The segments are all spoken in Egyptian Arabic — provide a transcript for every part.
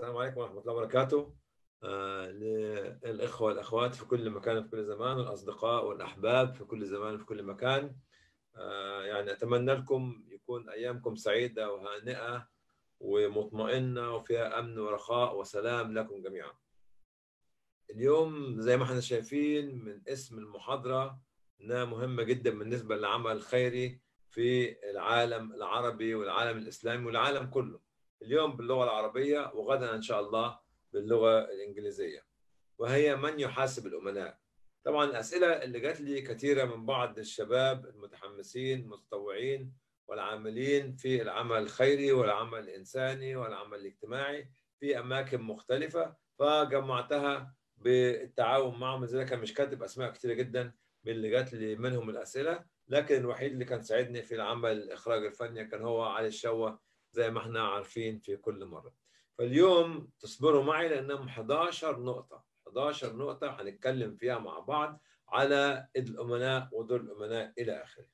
السلام عليكم ورحمة الله وبركاته آه، للإخوة والأخوات في كل مكان في كل زمان والأصدقاء والأحباب في كل زمان في كل مكان آه، يعني أتمنى لكم يكون أيامكم سعيدة وهانئة ومطمئنة وفيها أمن ورخاء وسلام لكم جميعا اليوم زي ما احنا شايفين من اسم المحاضرة إنها مهمة جدا بالنسبة للعمل الخيري في العالم العربي والعالم الإسلامي والعالم كله اليوم باللغة العربية وغدا إن شاء الله باللغة الإنجليزية وهي من يحاسب الأمناء طبعا الأسئلة اللي جات لي كثيرة من بعض الشباب المتحمسين المتطوعين والعاملين في العمل الخيري والعمل الإنساني والعمل الاجتماعي في أماكن مختلفة فجمعتها بالتعاون معهم لذلك مش كاتب أسماء كثيرة جدا من اللي جات لي منهم الأسئلة لكن الوحيد اللي كان ساعدني في العمل الإخراج الفني كان هو علي الشوة زي ما احنا عارفين في كل مرة فاليوم تصبروا معي لأنهم 11 نقطة 11 نقطة هنتكلم فيها مع بعض على الأمناء ودور الأمناء إلى آخره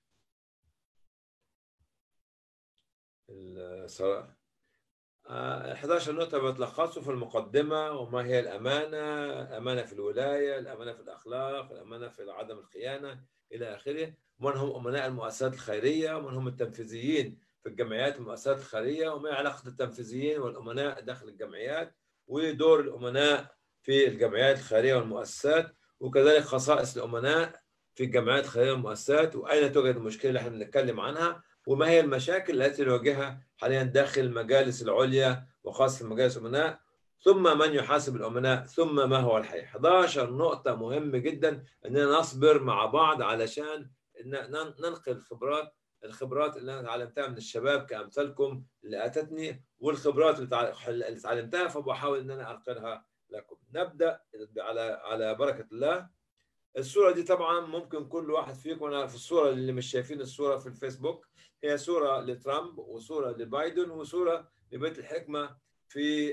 الصراحة 11 نقطة بتلخصوا في المقدمة وما هي الأمانة الأمانة في الولاية الأمانة في الأخلاق الأمانة في عدم الخيانة إلى آخره من هم أمناء المؤسسات الخيرية ومن هم التنفيذيين في الجمعيات والمؤسسات الخيرية وما علاقة التنفيذيين والأمناء داخل الجمعيات ودور الأمناء في الجمعيات الخيرية والمؤسسات وكذلك خصائص الأمناء في الجمعيات الخيرية والمؤسسات وأين توجد المشكلة اللي احنا بنتكلم عنها وما هي المشاكل التي نواجهها حاليا داخل المجالس العليا وخاصة مجالس الأمناء ثم من يحاسب الأمناء ثم ما هو الحي 11 نقطة مهمة جدا أننا نصبر مع بعض علشان ننقل الخبرات الخبرات اللي انا تعلمتها من الشباب كامثالكم اللي اتتني والخبرات اللي تعلمتها فبحاول ان انا انقلها لكم نبدا على على بركه الله الصوره دي طبعا ممكن كل واحد فيكم انا في الصوره اللي مش شايفين الصوره في الفيسبوك هي صوره لترامب وصوره لبايدن وصوره لبيت الحكمه في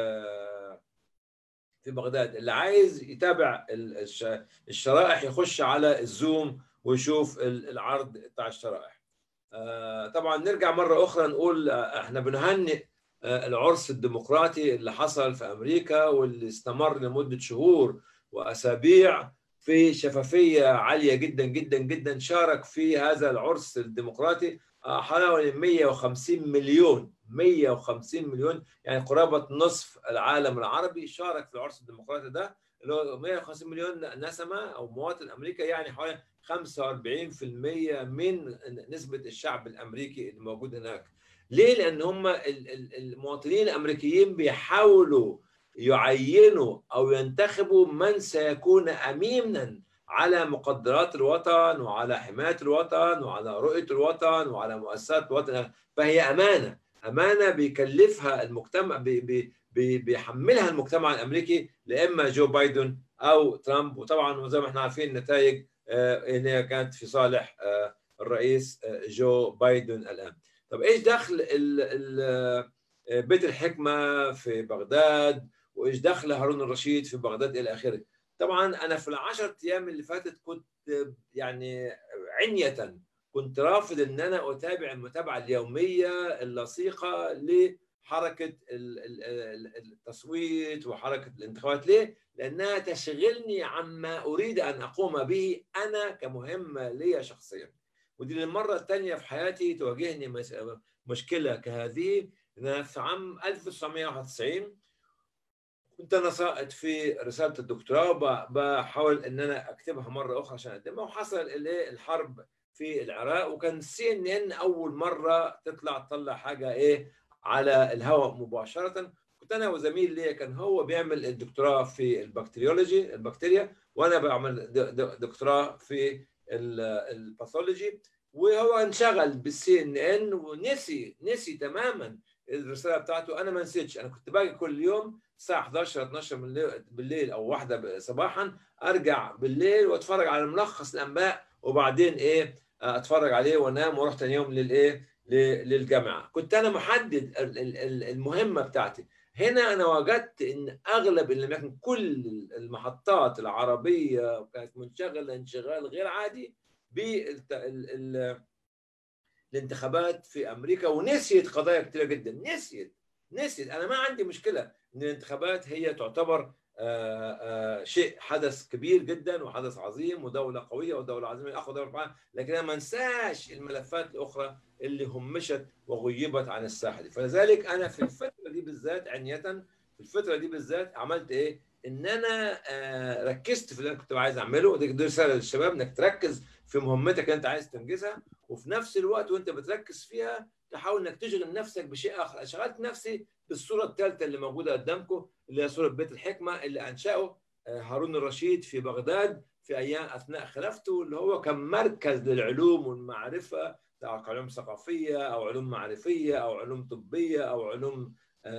في بغداد اللي عايز يتابع الشرائح يخش على الزوم ويشوف العرض بتاع الشرائح طبعا نرجع مرة أخرى نقول احنا بنهنئ العرس الديمقراطي اللي حصل في أمريكا واللي استمر لمدة شهور وأسابيع في شفافية عالية جدا جدا جدا شارك في هذا العرس الديمقراطي حوالي 150 مليون 150 مليون يعني قرابة نصف العالم العربي شارك في العرس الديمقراطي ده اللي هو 150 مليون نسمة أو مواطن أمريكا يعني حوالي 45% من نسبة الشعب الأمريكي اللي موجود هناك ليه؟ لأن هم المواطنين الأمريكيين بيحاولوا يعينوا أو ينتخبوا من سيكون أمينا على مقدرات الوطن وعلى حماية الوطن وعلى رؤية الوطن وعلى مؤسسات الوطن فهي أمانة أمانة بيكلفها المجتمع بي بي بيحملها المجتمع الأمريكي لإما جو بايدن أو ترامب وطبعا زي ما احنا عارفين النتائج ان هي كانت في صالح الرئيس جو بايدن الان طب ايش دخل بيت الحكمه في بغداد وايش دخل هارون الرشيد في بغداد الى اخره طبعا انا في العشر ايام اللي فاتت كنت يعني عنيه كنت رافض ان انا اتابع المتابعه اليوميه اللصيقه لحركه التصويت وحركه الانتخابات ليه؟ لانها تشغلني عما اريد ان اقوم به انا كمهمه لي شخصيا ودي للمره الثانيه في حياتي تواجهني مشكله كهذه ان في عام 1991 كنت انا ساقط في رساله الدكتوراه بحاول ان انا اكتبها مره اخرى عشان اقدمها وحصل الحرب في العراق وكان سي ان ان اول مره تطلع تطلع حاجه ايه على الهواء مباشره كنت انا وزميل ليا كان هو بيعمل الدكتوراه في البكتيريولوجي البكتيريا وانا بعمل دكتوراه في الباثولوجي وهو انشغل بالسي ان ان ونسي نسي تماما الرساله بتاعته انا ما نسيتش انا كنت باجي كل يوم الساعه 11 12 بالليل او واحدة صباحا ارجع بالليل واتفرج على ملخص الانباء وبعدين ايه اتفرج عليه وانام واروح ثاني يوم للايه للجامعه كنت انا محدد المهمه بتاعتي هنا انا وجدت ان اغلب ان لم يكن كل المحطات العربيه كانت منشغله انشغال غير عادي بالانتخابات في امريكا ونسيت قضايا كثيره جدا نسيت نسيت انا ما عندي مشكله ان الانتخابات هي تعتبر آآ آآ شيء حدث كبير جدا وحدث عظيم ودوله قويه ودوله عظيمه اقوى دوله في لكن انا ما انساش الملفات الاخرى اللي همشت وغيبت عن الساحه دي فلذلك انا في الفتره دي بالذات عنيه في الفتره دي بالذات عملت ايه؟ ان انا ركزت في اللي انا كنت عايز اعمله ودي رساله للشباب انك تركز في مهمتك اللي انت عايز تنجزها وفي نفس الوقت وانت بتركز فيها تحاول انك تشغل نفسك بشيء اخر شغلت نفسي بالصوره الثالثه اللي موجوده قدامكم اللي هي صوره بيت الحكمه اللي انشاه هارون الرشيد في بغداد في ايام اثناء خلافته اللي هو كان مركز للعلوم والمعرفه سواء علوم ثقافيه او علوم معرفيه او علوم طبيه او علوم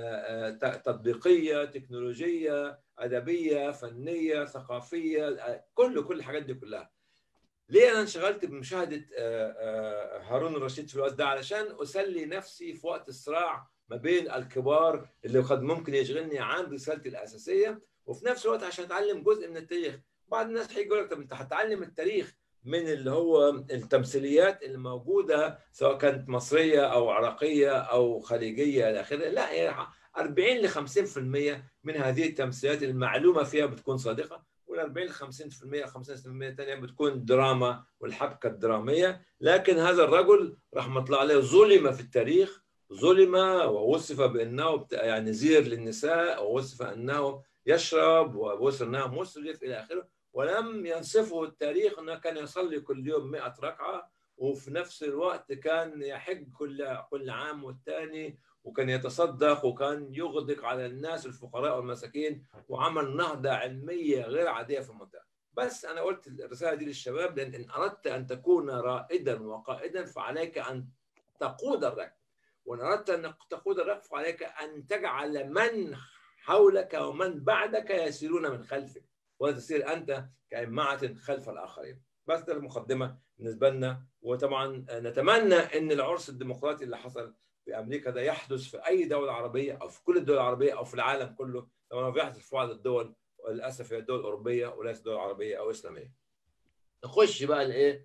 تطبيقيه تكنولوجيه ادبيه فنيه ثقافيه كل كل الحاجات دي كلها ليه انا انشغلت بمشاهده هارون الرشيد في الوقت ده علشان اسلي نفسي في وقت الصراع ما بين الكبار اللي قد ممكن يشغلني عن رسالتي الاساسيه وفي نفس الوقت عشان اتعلم جزء من التاريخ بعض الناس هيجي يقول لك طب انت هتتعلم التاريخ من اللي هو التمثيليات اللي موجوده سواء كانت مصريه او عراقيه او خليجيه الى اخره لا هي 40 ل 50% من هذه التمثيليات المعلومه فيها بتكون صادقه وال 40 ل 50% 50% الثانيه بتكون دراما والحبكه الدراميه لكن هذا الرجل رحمه الله عليه ظلم في التاريخ ظلم ووصف بانه يعني زير للنساء ووصف انه يشرب ووصف انه مسرف الى اخره ولم ينصفه التاريخ انه كان يصلي كل يوم 100 ركعه وفي نفس الوقت كان يحج كل كل عام والثاني وكان يتصدق وكان يغدق على الناس الفقراء والمساكين وعمل نهضه علميه غير عاديه في المنطقه بس انا قلت الرساله دي للشباب لان ان اردت ان تكون رائدا وقائدا فعليك ان تقود الركب وان اردت ان تقود الركب فعليك ان تجعل من حولك ومن بعدك يسيرون من خلفك ولا تسير انت كإمعة خلف الاخرين بس ده المقدمه بالنسبه لنا وطبعا نتمنى ان العرس الديمقراطي اللي حصل في امريكا ده يحدث في اي دوله عربيه او في كل الدول العربيه او في العالم كله طبعا بيحدث في بعض الدول وللاسف هي الدول الاوروبيه وليست دول عربيه او اسلاميه. نخش بقى لايه؟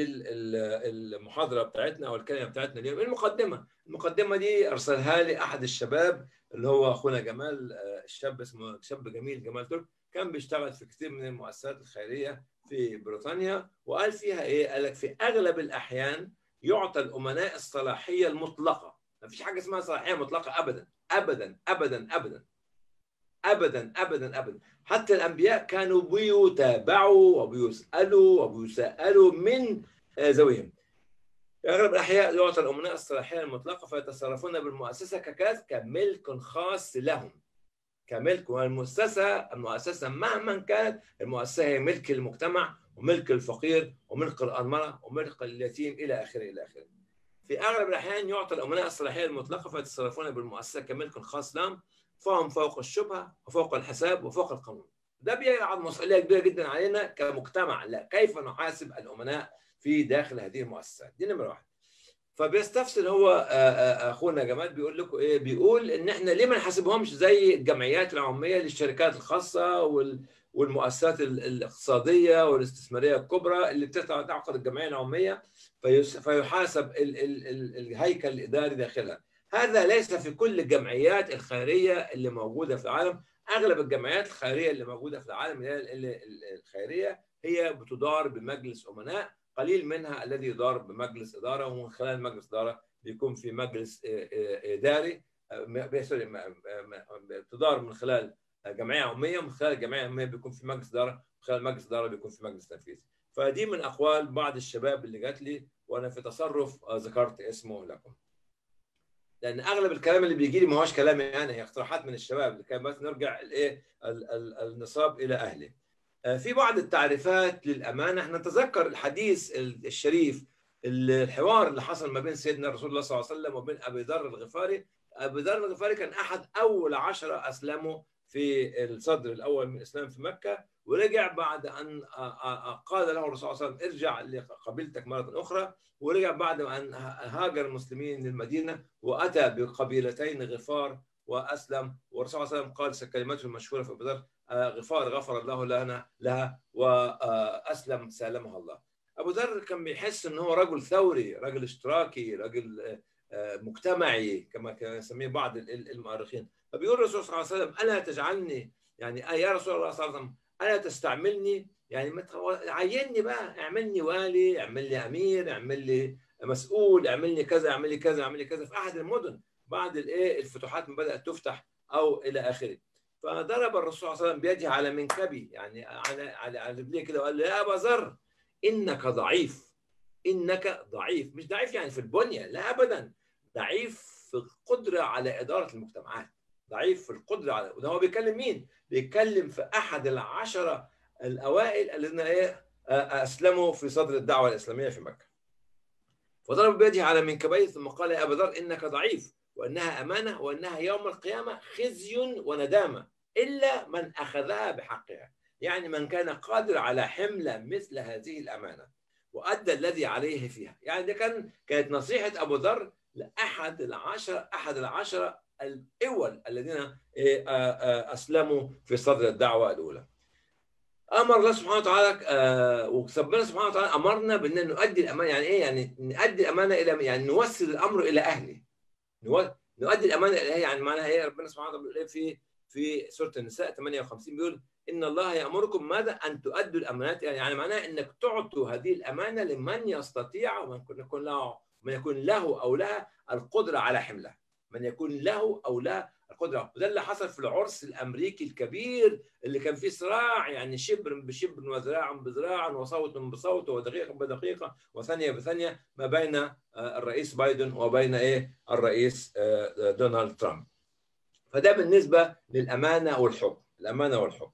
للمحاضره بتاعتنا او الكلمه بتاعتنا اليوم المقدمه، المقدمه دي ارسلها لي احد الشباب اللي هو اخونا جمال الشاب اسمه شاب جميل جمال ترك كان بيشتغل في كثير من المؤسسات الخيريه في بريطانيا وقال فيها ايه؟ قال لك في اغلب الاحيان يعطى الامناء الصلاحيه المطلقه ما فيش حاجه اسمها صلاحيه مطلقه ابدا ابدا ابدا ابدا ابدا ابدا ابدا حتى الانبياء كانوا بيتابعوا وبيسالوا وبيسالوا من ذويهم اغلب الاحياء يعطى الامناء الصلاحيه المطلقه فيتصرفون بالمؤسسه ككاس كملك خاص لهم كملك والمؤسسه المؤسسه مهما كانت المؤسسه هي ملك المجتمع وملك الفقير وملك الارمله وملك اليتيم الى اخره الى اخره. في اغلب الاحيان يعطى الامناء الصلاحيه المطلقه فيتصرفون بالمؤسسه كملك خاص لهم فهم فوق الشبهه وفوق الحساب وفوق القانون. ده بيجعل مسؤوليه كبيره جدا علينا كمجتمع لا كيف نحاسب الامناء في داخل هذه المؤسسات دي نمره واحد. فبيستفسر هو اخونا جمال بيقول لكم ايه بيقول ان احنا ليه ما نحاسبهمش زي الجمعيات العموميه للشركات الخاصه وال والمؤسسات الاقتصاديه والاستثماريه الكبرى اللي بتعقد الجمعيه العموميه فيحاسب ال ال ال الهيكل الاداري داخلها. هذا ليس في كل الجمعيات الخيريه اللي موجوده في العالم، اغلب الجمعيات الخيريه اللي موجوده في العالم اللي الخيريه هي بتدار بمجلس امناء، قليل منها الذي يدار بمجلس اداره ومن خلال مجلس اداره بيكون في مجلس اداري تدار من خلال جمعيه عموميه ومن خلال الجمعيه العموميه بيكون في مجلس اداره من خلال مجلس اداره بيكون في مجلس تنفيذي فدي من اقوال بعض الشباب اللي جات لي وانا في تصرف ذكرت اسمه لكم لان اغلب الكلام اللي بيجي لي ما هوش كلامي انا هي اقتراحات من الشباب كان بس نرجع الايه النصاب الى اهله في بعض التعريفات للامانه احنا نتذكر الحديث الشريف الحوار اللي حصل ما بين سيدنا رسول الله صلى الله عليه وسلم وبين ابي ذر الغفاري ابي ذر الغفاري كان احد اول عشرة اسلموا في الصدر الاول من الاسلام في مكه ورجع بعد ان قال له الرسول صلى الله عليه وسلم ارجع لقبيلتك مره اخرى ورجع بعد ان هاجر المسلمين للمدينه واتى بقبيلتين غفار واسلم والرسول صلى الله عليه وسلم قال كلمته المشهوره في ابي ذر غفار غفر الله لنا لها واسلم سالمها الله. ابو ذر كان بيحس ان هو رجل ثوري، رجل اشتراكي، رجل مجتمعي كما يسميه بعض المؤرخين فبيقول الرسول صلى الله عليه وسلم الا تجعلني يعني يا رسول الله صلى الله عليه وسلم الا تستعملني يعني عيني بقى اعملني والي اعمل لي امير اعمل لي مسؤول اعمل لي كذا اعمل لي كذا اعمل لي كذا في احد المدن بعد الايه الفتوحات ما بدات تفتح او الى اخره فضرب الرسول صلى الله عليه وسلم بيده على منكبي يعني على على على رجليه كده وقال له يا ابا ذر انك ضعيف انك ضعيف مش ضعيف يعني في البنيه لا ابدا ضعيف في القدره على اداره المجتمعات ضعيف في القدره على وده هو بيتكلم مين؟ بيتكلم في احد العشره الاوائل الذين ايه اسلموا في صدر الدعوه الاسلاميه في مكه. فضرب بيده على منكبيه ثم قال يا ابا ذر انك ضعيف وانها امانه وانها يوم القيامه خزي وندامه الا من اخذها بحقها. يعني من كان قادر على حمل مثل هذه الامانه وادى الذي عليه فيها، يعني ده كان كانت نصيحه ابو ذر لاحد العشره احد العشره الاول الذين اسلموا في صدر الدعوه الاولى. امر الله سبحانه وتعالى وربنا سبحانه وتعالى امرنا بان نؤدي الامانه يعني ايه؟ يعني نؤدي الامانه الى يعني نوصل الامر الى اهله. نؤدي الامانه الى يعني معناها ايه؟ ربنا سبحانه وتعالى بيقول في في سوره النساء 58 بيقول ان الله يامركم ماذا؟ ان تؤدوا الامانات يعني معناها انك تعطوا هذه الامانه لمن يستطيع ومن يكون له من يكون له او لها القدره على حملها. من يكون له او لها القدره وده اللي حصل في العرس الامريكي الكبير اللي كان فيه صراع يعني شبر بشبر وذراع بذراع وصوت بصوت ودقيقه بدقيقه وثانيه بثانيه ما بين الرئيس بايدن وبين ايه الرئيس دونالد ترامب فده بالنسبه للامانه والحب الامانه والحب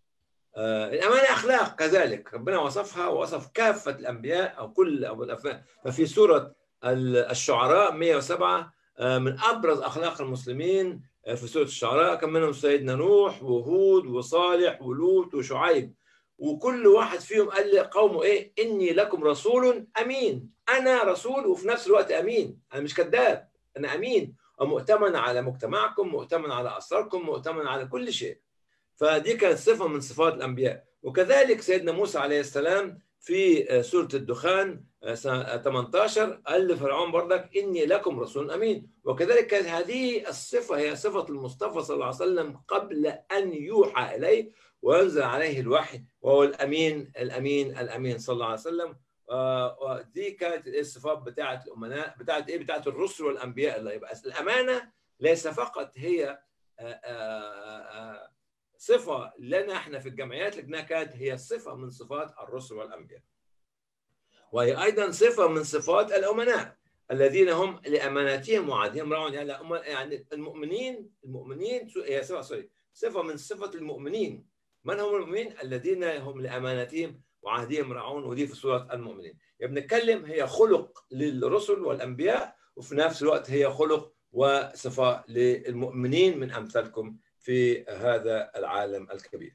الامانه اخلاق كذلك ربنا وصفها ووصف كافه الانبياء او كل او الافلام ففي سوره الشعراء 107 من ابرز اخلاق المسلمين في سوره الشعراء كان منهم سيدنا نوح وهود وصالح ولوط وشعيب وكل واحد فيهم قال لقومه ايه اني لكم رسول امين انا رسول وفي نفس الوقت امين انا مش كذاب انا امين ومؤتمن على مجتمعكم مؤتمن على اسراركم مؤتمن على كل شيء فدي كانت صفه من صفات الانبياء وكذلك سيدنا موسى عليه السلام في سوره الدخان 18 قال لفرعون بردك اني لكم رسول امين وكذلك كانت هذه الصفه هي صفه المصطفى صلى الله عليه وسلم قبل ان يوحى اليه وينزل عليه الوحي وهو الامين الامين الامين صلى الله عليه وسلم ودي كانت الصفات بتاعه الامناء بتاعه ايه بتاعه الرسل والانبياء اللي يبقى الامانه ليس فقط هي صفه لنا احنا في الجمعيات لكنها كانت هي صفه من صفات الرسل والانبياء وهي ايضا صفه من صفات الامناء الذين هم لاماناتهم وعهدهم راعون يعني يعني المؤمنين المؤمنين هي صفه سوري صفه من صفه المؤمنين من هم المؤمنين الذين هم لاماناتهم وعهدهم راعون ودي في سوره المؤمنين يعني بنتكلم هي خلق للرسل والانبياء وفي نفس الوقت هي خلق وصفه للمؤمنين من امثالكم في هذا العالم الكبير.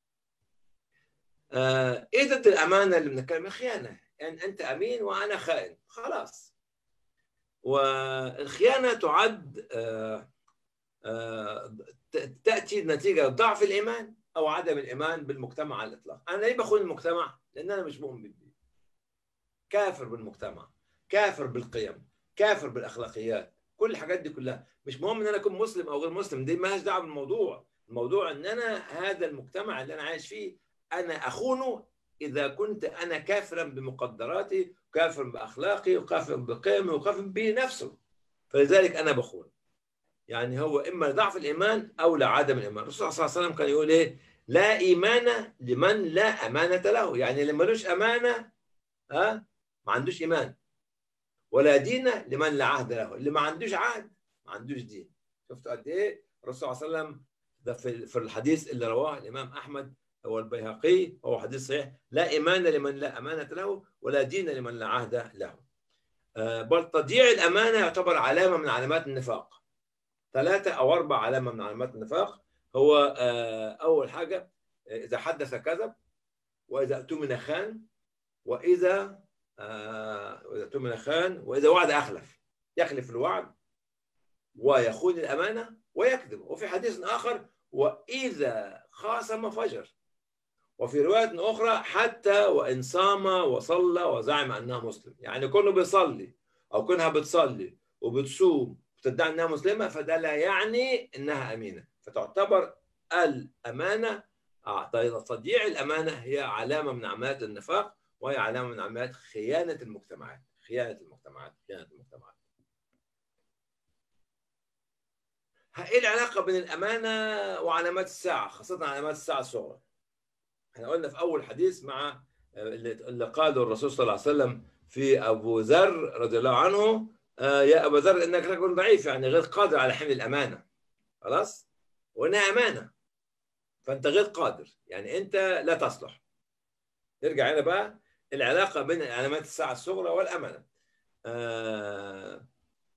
آه ايه ضد الامانه اللي بنتكلم خيانه يعني انت امين وانا خائن خلاص والخيانه تعد آه آه تاتي نتيجه ضعف الايمان او عدم الايمان بالمجتمع على الاطلاق انا ليه بخون المجتمع لان انا مش مؤمن بالدين كافر بالمجتمع كافر بالقيم كافر بالاخلاقيات كل الحاجات دي كلها مش مهم ان انا اكون مسلم او غير مسلم دي ما دعوه بالموضوع الموضوع ان انا هذا المجتمع اللي انا عايش فيه انا اخونه اذا كنت انا كافرا بمقدراتي كافر باخلاقي وكافر بقيمي وكافر بنفسه فلذلك انا بخون يعني هو اما ضعف الايمان او لعدم الايمان الرسول صلى الله عليه وسلم كان يقول ايه لا ايمان لمن لا امانه له يعني اللي ملوش امانه ها ما عندوش ايمان ولا دين لمن لا عهد له اللي ما عندوش عهد ما عندوش دين شفتوا قد ايه الرسول صلى الله عليه وسلم ده في الحديث اللي رواه الامام احمد هو البيهقي هو حديث صحيح لا ايمان لمن لا امانه له ولا دين لمن لا عهد له بل تضييع الامانه يعتبر علامه من علامات النفاق ثلاثه او اربع علامه من علامات النفاق هو اول حاجه اذا حدث كذب واذا اؤتمن خان واذا واذا اؤتمن خان واذا وعد اخلف يخلف الوعد ويخون الامانه ويكذب وفي حديث اخر واذا خاصم فجر وفي روايه اخرى حتى وان صام وصلى وزعم انه مسلم يعني كونه بيصلي او كونها بتصلي وبتصوم وتدعي انها مسلمه فده لا يعني انها امينه فتعتبر الامانه تضييع الامانه هي علامه من علامات النفاق وهي علامه من علامات خيانه المجتمعات خيانه المجتمعات خيانه المجتمعات ايه العلاقه بين الامانه وعلامات الساعه خاصه علامات الساعه الصغرى احنا قلنا في اول حديث مع اللي قاله الرسول صلى الله عليه وسلم في ابو ذر رضي الله عنه آه، يا ابو ذر انك رجل ضعيف يعني غير قادر على حمل الامانه خلاص وانها امانه فانت غير قادر يعني انت لا تصلح نرجع هنا بقى العلاقه بين علامات الساعه الصغرى والامانه آه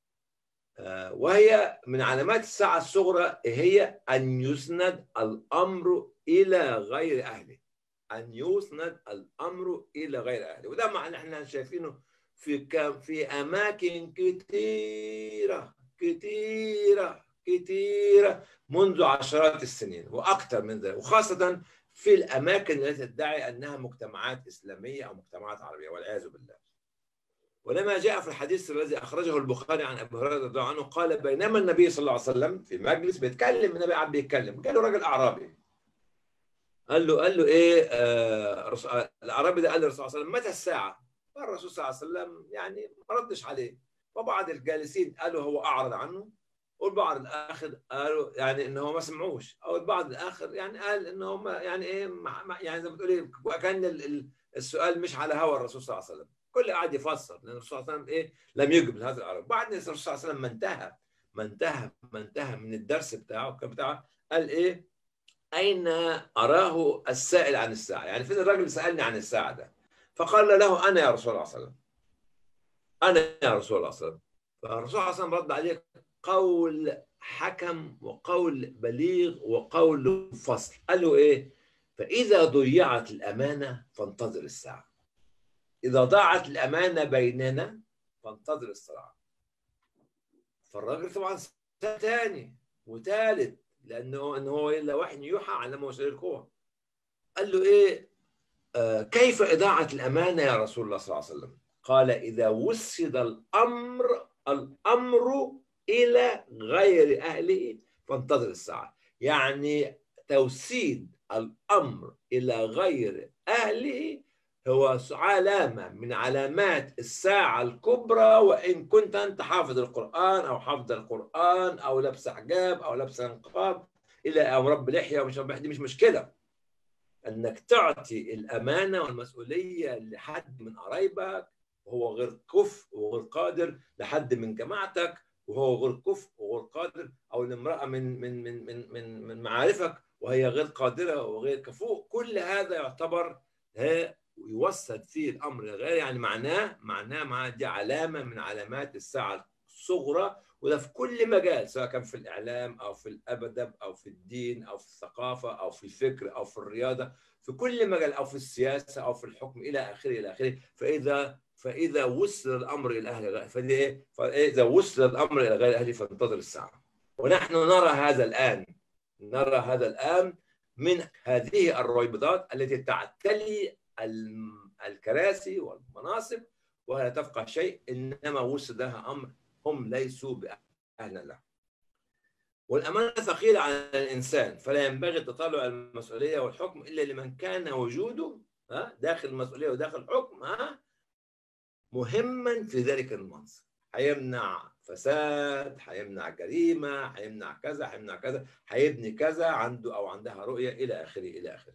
آه وهي من علامات الساعه الصغرى هي ان يسند الامر الى غير اهله ان يسند الامر الى غير اهله وده معنى احنا شايفينه في كم في اماكن كثيره كثيره كثيره منذ عشرات السنين واكثر من ذلك وخاصه في الاماكن التي تدعي انها مجتمعات اسلاميه او مجتمعات عربيه والعياذ بالله. ولما جاء في الحديث الذي اخرجه البخاري عن ابي هريره رضي الله عنه قال بينما النبي صلى الله عليه وسلم في مجلس بيتكلم النبي قاعد بيتكلم قال له راجل اعرابي قال له قال له ايه آه الاعرابي ده قال للرسول صلى الله عليه وسلم متى الساعه؟ فالرسول صلى الله عليه وسلم يعني ما ردش عليه فبعض الجالسين قالوا هو اعرض عنه والبعض الاخر قالوا يعني انه هو ما سمعوش او البعض الاخر يعني قال انه هم يعني ايه يعني زي ما تقول ايه كان السؤال مش على هوى الرسول صلى الله عليه وسلم كل قاعد يفسر لان الرسول صلى الله عليه وسلم ايه لم يجب لهذا العرب بعد الرسول صلى الله عليه وسلم ما انتهى ما انتهى ما انتهى من الدرس بتاعه كان بتاعه قال ايه اين اراه السائل عن الساعه يعني فين الراجل اللي سالني عن الساعه ده فقال له انا يا رسول الله صلى الله عليه وسلم انا يا رسول الله صلى الله عليه وسلم فالرسول صلى الله عليه وسلم رد عليه قول حكم وقول بليغ وقول فصل قال له ايه فاذا ضيعت الامانه فانتظر الساعه اذا ضاعت الامانه بيننا فانتظر الصراع فالراجل طبعا ثاني وثالث لانه انه هو الا وحي يوحى علمه وسائل القوه قال له ايه آه كيف اضاعه الامانه يا رسول الله صلى الله عليه وسلم قال اذا وسد الامر الامر الى غير اهله فانتظر الساعه يعني توسيد الامر الى غير اهله هو علامة من علامات الساعة الكبرى وإن كنت أنت حافظ القرآن أو حافظ القرآن أو لابس حجاب أو لابس نقاب إلى أو رب لحية ومش رب دي مش مشكلة أنك تعطي الأمانة والمسؤولية لحد من قرايبك وهو غير كفء وغير قادر لحد من جماعتك وهو غير كفء وغير قادر أو لامرأة من من من من من, من معارفك وهي غير قادرة وغير كفؤ كل هذا يعتبر ويوسد فيه الامر غير يعني معناه معناه مع دي علامه من علامات الساعه الصغرى وده في كل مجال سواء كان في الاعلام او في الادب او في الدين او في الثقافه او في الفكر او في الرياضه في كل مجال او في السياسه او في الحكم الى اخره الى اخره فاذا فاذا وصل الامر الى اهل فاذا فاذا وصل الامر الى غير اهله فانتظر الساعه ونحن نرى هذا الان نرى هذا الان من هذه الرويبضات التي تعتلي الكراسي والمناصب ولا تفقه شيء انما وسدها امر هم ليسوا باهل له. والامانه ثقيله على الانسان فلا ينبغي التطلع المسؤوليه والحكم الا لمن كان وجوده داخل المسؤوليه وداخل الحكم مهما في ذلك المنصب هيمنع فساد هيمنع جريمه هيمنع كذا هيمنع كذا هيبني كذا عنده او عندها رؤيه الى اخره الى اخره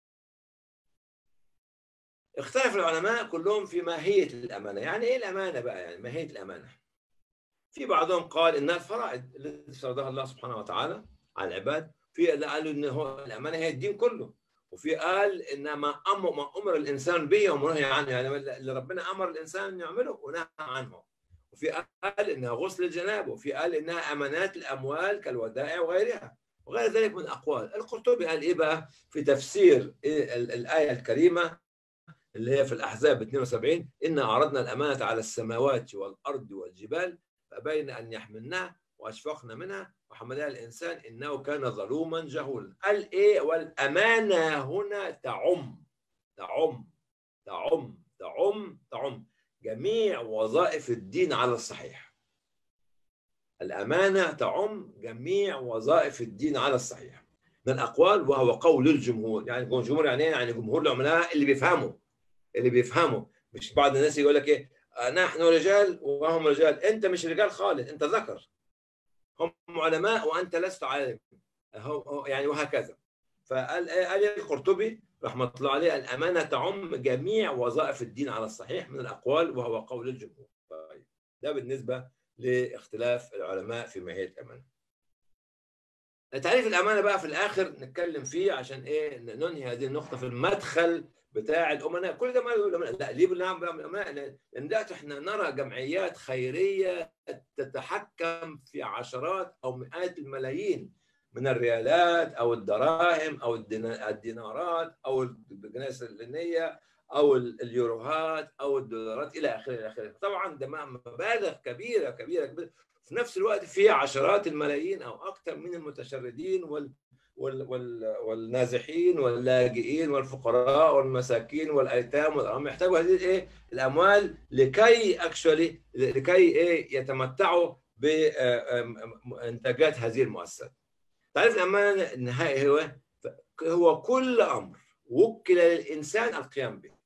اختلف العلماء كلهم في ماهية الأمانة يعني إيه الأمانة بقى يعني ماهية الأمانة في بعضهم قال إنها الفرائض التي فرضها الله سبحانه وتعالى على العباد في اللي قالوا إن هو الأمانة هي الدين كله وفي قال إن ما أمر ما أمر الإنسان به ومنهي عنه يعني اللي ربنا أمر الإنسان أن يعمله ونهى عنه وفي قال إنها غسل الجناب وفي قال إنها أمانات الأموال كالودائع وغيرها وغير ذلك من أقوال القرطبي قال إيه بقى في تفسير الآية الكريمة اللي هي في الأحزاب 72 إنا عرضنا الأمانة على السماوات والأرض والجبال فبين أن يحملنها وأشفقنا منها وحملها الإنسان إنه كان ظلوما جهولا قال إيه والأمانة هنا تعم تعم تعم تعم تعم جميع وظائف الدين على الصحيح الأمانة تعم جميع وظائف الدين على الصحيح من الأقوال وهو قول الجمهور يعني الجمهور يعني ايه؟ يعني جمهور العملاء اللي بيفهموا اللي بيفهموا مش بعض الناس يقول لك ايه نحن رجال وهم رجال انت مش رجال خالص انت ذكر هم علماء وانت لست عالم يعني وهكذا فقال قال القرطبي رحمه الله عليه الامانه تعم جميع وظائف الدين على الصحيح من الاقوال وهو قول الجمهور طيب ده بالنسبه لاختلاف العلماء في ماهيه الامانه تعريف الامانه بقى في الاخر نتكلم فيه عشان ايه ننهي هذه النقطه في المدخل بتاع الامناء كل ده ما الامناء لا ليه بنعمل الامناء لان دلوقتي احنا نرى جمعيات خيريه تتحكم في عشرات او مئات الملايين من الريالات او الدراهم او الدينارات او الجنيه اللينيه او اليوروهات او الدولارات الى اخره الى اخره طبعا ده مبالغ كبيره كبيره كبيره في نفس الوقت في عشرات الملايين او اكثر من المتشردين وال والنازحين واللاجئين والفقراء والمساكين والايتام والارامل يحتاجوا هذه الايه الاموال لكي اكشولي لكي ايه يتمتعوا بانتاجات هذه المؤسسات. تعريف الامانه النهائي هو هو كل امر وكل للانسان القيام به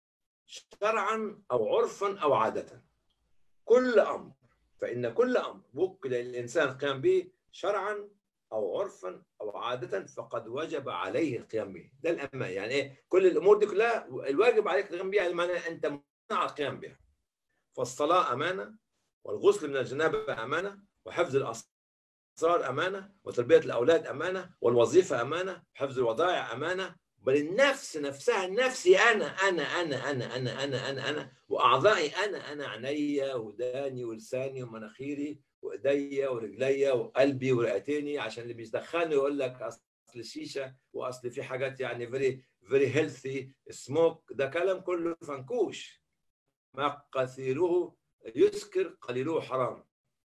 شرعا او عرفا او عاده. كل امر فان كل امر وكل للانسان القيام به شرعا او عرفا او عاده فقد وجب عليه القيام به ده الامان يعني ايه كل الامور دي كلها الواجب عليك القيام بها يعني معناه انت ممنوع القيام بها فالصلاه امانه والغسل من الجنابه امانه وحفظ الاسرار امانه وتربيه الاولاد امانه والوظيفه امانه وحفظ الودائع امانه بل النفس نفسها نفسي انا انا انا انا انا انا انا انا واعضائي انا انا عينيا وداني ولساني ومناخيري وايديا ورجليا وقلبي ورئتيني عشان اللي بيدخلني يقول لك اصل الشيشه واصل في حاجات يعني فيري فيري هيلثي سموك ده كلام كله فنكوش ما كثيره يسكر قليله حرام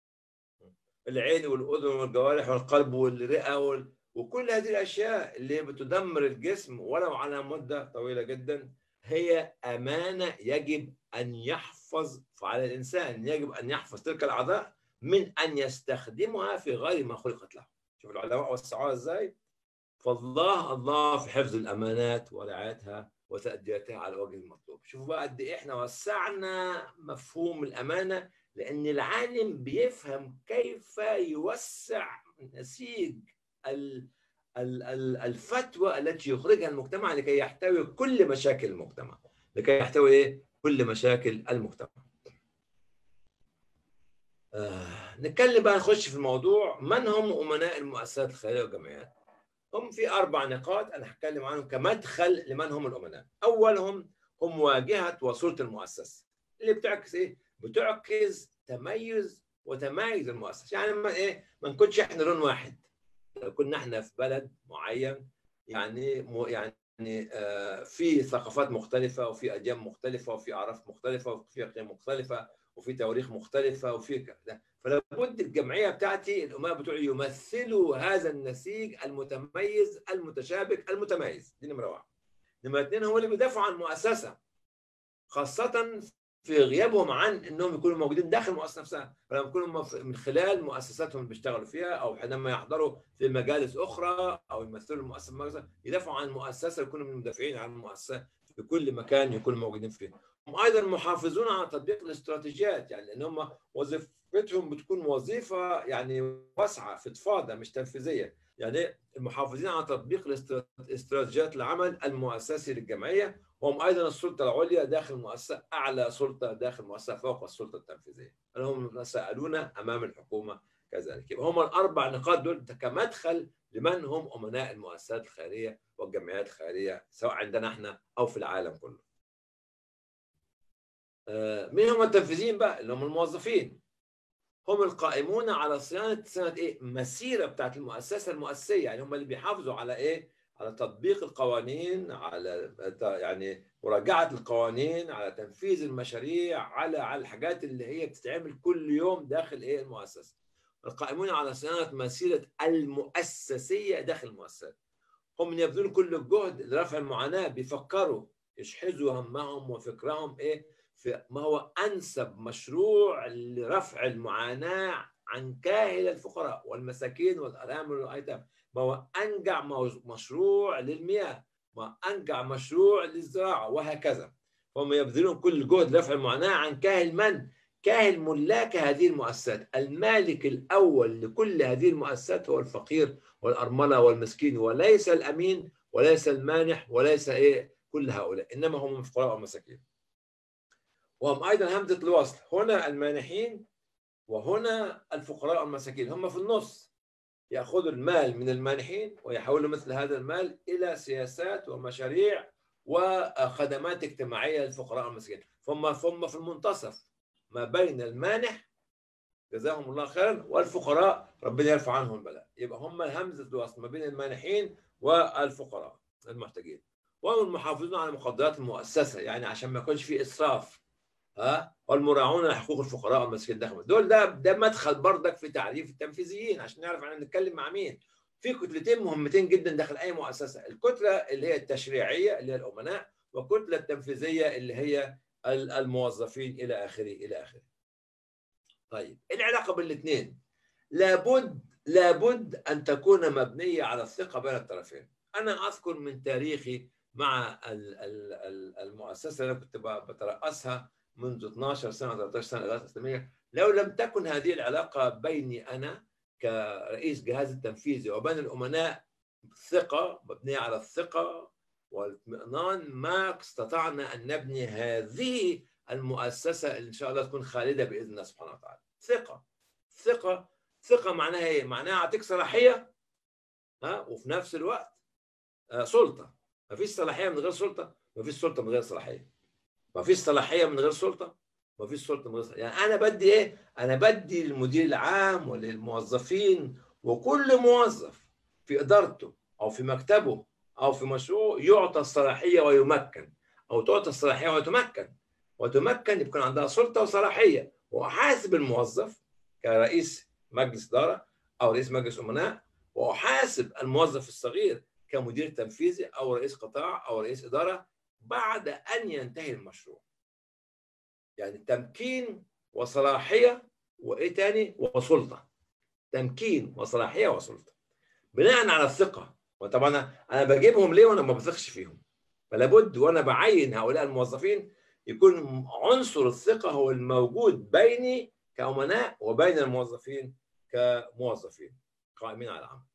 العين والاذن والجوارح والقلب والرئه وال... وكل هذه الاشياء اللي بتدمر الجسم ولو على مده طويله جدا هي امانه يجب ان يحفظ فعلى الانسان يجب ان يحفظ تلك الاعضاء من ان يستخدمها في غير ما خلقت له شوف العلماء وسعوها ازاي فالله الله في حفظ الامانات ورعايتها وتاديتها على وجه المطلوب شوفوا بقى قد ايه احنا وسعنا مفهوم الامانه لان العالم بيفهم كيف يوسع نسيج الفتوى التي يخرجها المجتمع لكي يحتوي كل مشاكل المجتمع لكي يحتوي ايه كل مشاكل المجتمع آه نتكلم بقى نخش في الموضوع من هم امناء المؤسسات الخيريه والجمعيات هم في اربع نقاط انا هتكلم عنهم كمدخل لمن هم الامناء اولهم هم واجهه وصوره المؤسسه اللي بتعكس ايه بتعكس تميز وتمايز المؤسسه يعني ما ايه ما نكونش احنا لون واحد لو كنا احنا في بلد معين يعني يعني آه في ثقافات مختلفه وفي اديان مختلفه وفي اعراف مختلفه وفي قيم مختلفه وفي تواريخ مختلفه وفي كذا فلا بد الجمعيه بتاعتي الامراء بتوعي يمثلوا هذا النسيج المتميز المتشابك المتميز دي نمره واحد نمره اثنين هو اللي بيدافعوا عن المؤسسه خاصه في غيابهم عن انهم يكونوا موجودين داخل المؤسسه نفسها فلما يكونوا من خلال مؤسساتهم اللي بيشتغلوا فيها او حينما يحضروا في مجالس اخرى او يمثلوا المؤسسه يدافعوا عن المؤسسه يكونوا من المدافعين عن المؤسسه في كل مكان يكونوا موجودين فيه هم ايضا محافظون على تطبيق الاستراتيجيات يعني ان هم وظيفتهم بتكون وظيفه يعني واسعه فضفاضه مش تنفيذيه يعني المحافظين على تطبيق استراتيجيات العمل المؤسسي للجمعيه وهم ايضا السلطه العليا داخل المؤسسه اعلى سلطه داخل المؤسسه فوق السلطه التنفيذيه هم يتساءلون امام الحكومه كذلك يبقى هم الاربع نقاط دول كمدخل لمن هم امناء المؤسسات الخيريه والجمعيات الخيريه سواء عندنا احنا او في العالم كله مين هم التنفيذيين بقى اللي هم الموظفين هم القائمون على صيانه سنه ايه مسيره بتاعت المؤسسه المؤسسيه يعني هم اللي بيحافظوا على ايه على تطبيق القوانين على يعني مراجعه القوانين على تنفيذ المشاريع على على الحاجات اللي هي بتتعمل كل يوم داخل ايه المؤسسه القائمون على صيانه مسيره المؤسسيه داخل المؤسسات هم من يبذلون كل الجهد لرفع المعاناه بيفكروا يشحذوا همهم وفكرهم ايه في ما هو انسب مشروع لرفع المعاناه عن كاهل الفقراء والمساكين والارامل والايتام ما هو انجع مشروع للمياه ما انجع مشروع للزراعه وهكذا هم يبذلون كل جهد لرفع المعاناه عن كاهل من؟ كاهل ملاك هذه المؤسسات المالك الاول لكل هذه المؤسسات هو الفقير والارمله والمسكين وليس الامين وليس المانح وليس ايه كل هؤلاء انما هم الفقراء والمساكين وهم ايضا همزه الوصل هنا المانحين وهنا الفقراء والمساكين هم في النص ياخذوا المال من المانحين ويحولوا مثل هذا المال الى سياسات ومشاريع وخدمات اجتماعيه للفقراء والمساكين فهم فهم في المنتصف ما بين المانح جزاهم الله خيرا والفقراء ربنا يرفع عنهم البلاء يبقى هم همزه الوصل ما بين المانحين والفقراء المحتاجين وهم المحافظون على مقدرات المؤسسه يعني عشان ما يكونش في اسراف ها والمراعون لحقوق الفقراء والمساكين الداخل دول ده ده مدخل بردك في تعريف التنفيذيين عشان نعرف احنا بنتكلم مع مين في كتلتين مهمتين جدا داخل اي مؤسسه الكتله اللي هي التشريعيه اللي هي الامناء والكتله التنفيذيه اللي هي الموظفين الى اخره الى اخره طيب العلاقه بين الاثنين لابد لابد ان تكون مبنيه على الثقه بين الطرفين انا اذكر من تاريخي مع المؤسسه اللي انا كنت بترأسها منذ 12 سنه 13 سنه إدارة إسلامية لو لم تكن هذه العلاقة بيني أنا كرئيس جهاز التنفيذي وبين الأمناء ثقة مبنية على الثقة والاطمئنان ما استطعنا أن نبني هذه المؤسسة اللي إن شاء الله تكون خالدة بإذن الله سبحانه وتعالى ثقة ثقة ثقة معناها إيه؟ معناها أعطيك صلاحية ها وفي نفس الوقت آه سلطة ما فيش صلاحية من غير سلطة ما فيش سلطة من غير صلاحية ما فيش صلاحيه من غير سلطه ما فيش سلطه من غير صلاحية. يعني انا بدي ايه انا بدي للمدير العام وللموظفين وكل موظف في ادارته او في مكتبه او في مشروع يعطى الصلاحيه ويمكن او تعطى الصلاحيه وتمكن وتمكن يكون عندها سلطه وصلاحيه واحاسب الموظف كرئيس مجلس اداره او رئيس مجلس امناء واحاسب الموظف الصغير كمدير تنفيذي او رئيس قطاع او رئيس اداره بعد أن ينتهي المشروع يعني تمكين وصلاحية وإيه تاني وسلطة تمكين وصلاحية وسلطة بناء على الثقة وطبعا أنا بجيبهم ليه وأنا ما بثقش فيهم فلا بد وأنا بعين هؤلاء الموظفين يكون عنصر الثقة هو الموجود بيني كأمناء وبين الموظفين كموظفين قائمين على العمل.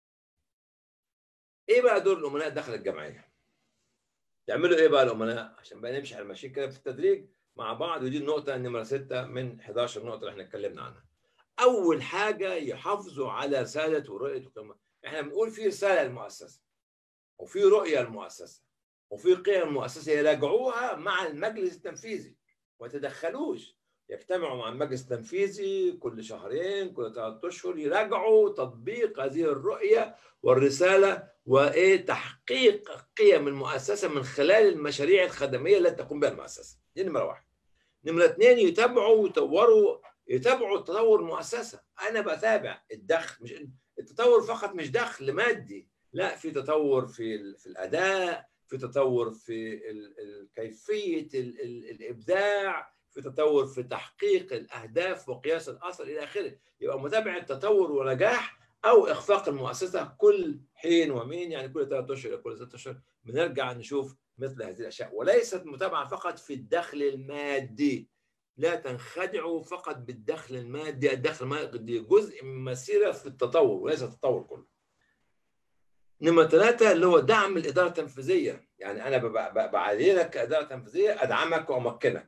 ايه بقى دور الامناء داخل الجمعيه؟ يعملوا ايه بقى الامناء عشان بقى نمشي على الماشين كده في التدريج مع بعض ودي النقطه نمره 6 من 11 نقطه اللي احنا اتكلمنا عنها اول حاجه يحافظوا على رساله ورؤيه وكلمة. احنا بنقول في رساله للمؤسسه وفي رؤيه للمؤسسه وفي قيم المؤسسه يراجعوها مع المجلس التنفيذي وما يتدخلوش يجتمعوا مع المجلس التنفيذي كل شهرين كل ثلاثة اشهر يراجعوا تطبيق هذه الرؤيه والرساله وايه تحقيق قيم المؤسسه من خلال المشاريع الخدميه التي تقوم بها المؤسسه دي نمره واحد نمره اثنين يتابعوا ويطوروا يتابعوا تطور المؤسسه انا بتابع الدخل مش التطور فقط مش دخل مادي لا في تطور في في الاداء في تطور في كيفيه الابداع في تطور في تحقيق الاهداف وقياس الاثر الى اخره يبقى متابعه تطور ونجاح او اخفاق المؤسسه كل حين ومين يعني كل ثلاث اشهر كل ست اشهر بنرجع نشوف مثل هذه الاشياء وليست متابعه فقط في الدخل المادي لا تنخدعوا فقط بالدخل المادي الدخل المادي جزء من مسيره في التطور وليس التطور كله نمرة ثلاثة اللي هو دعم الإدارة التنفيذية، يعني أنا بعليلك كإدارة تنفيذية أدعمك وأمكنك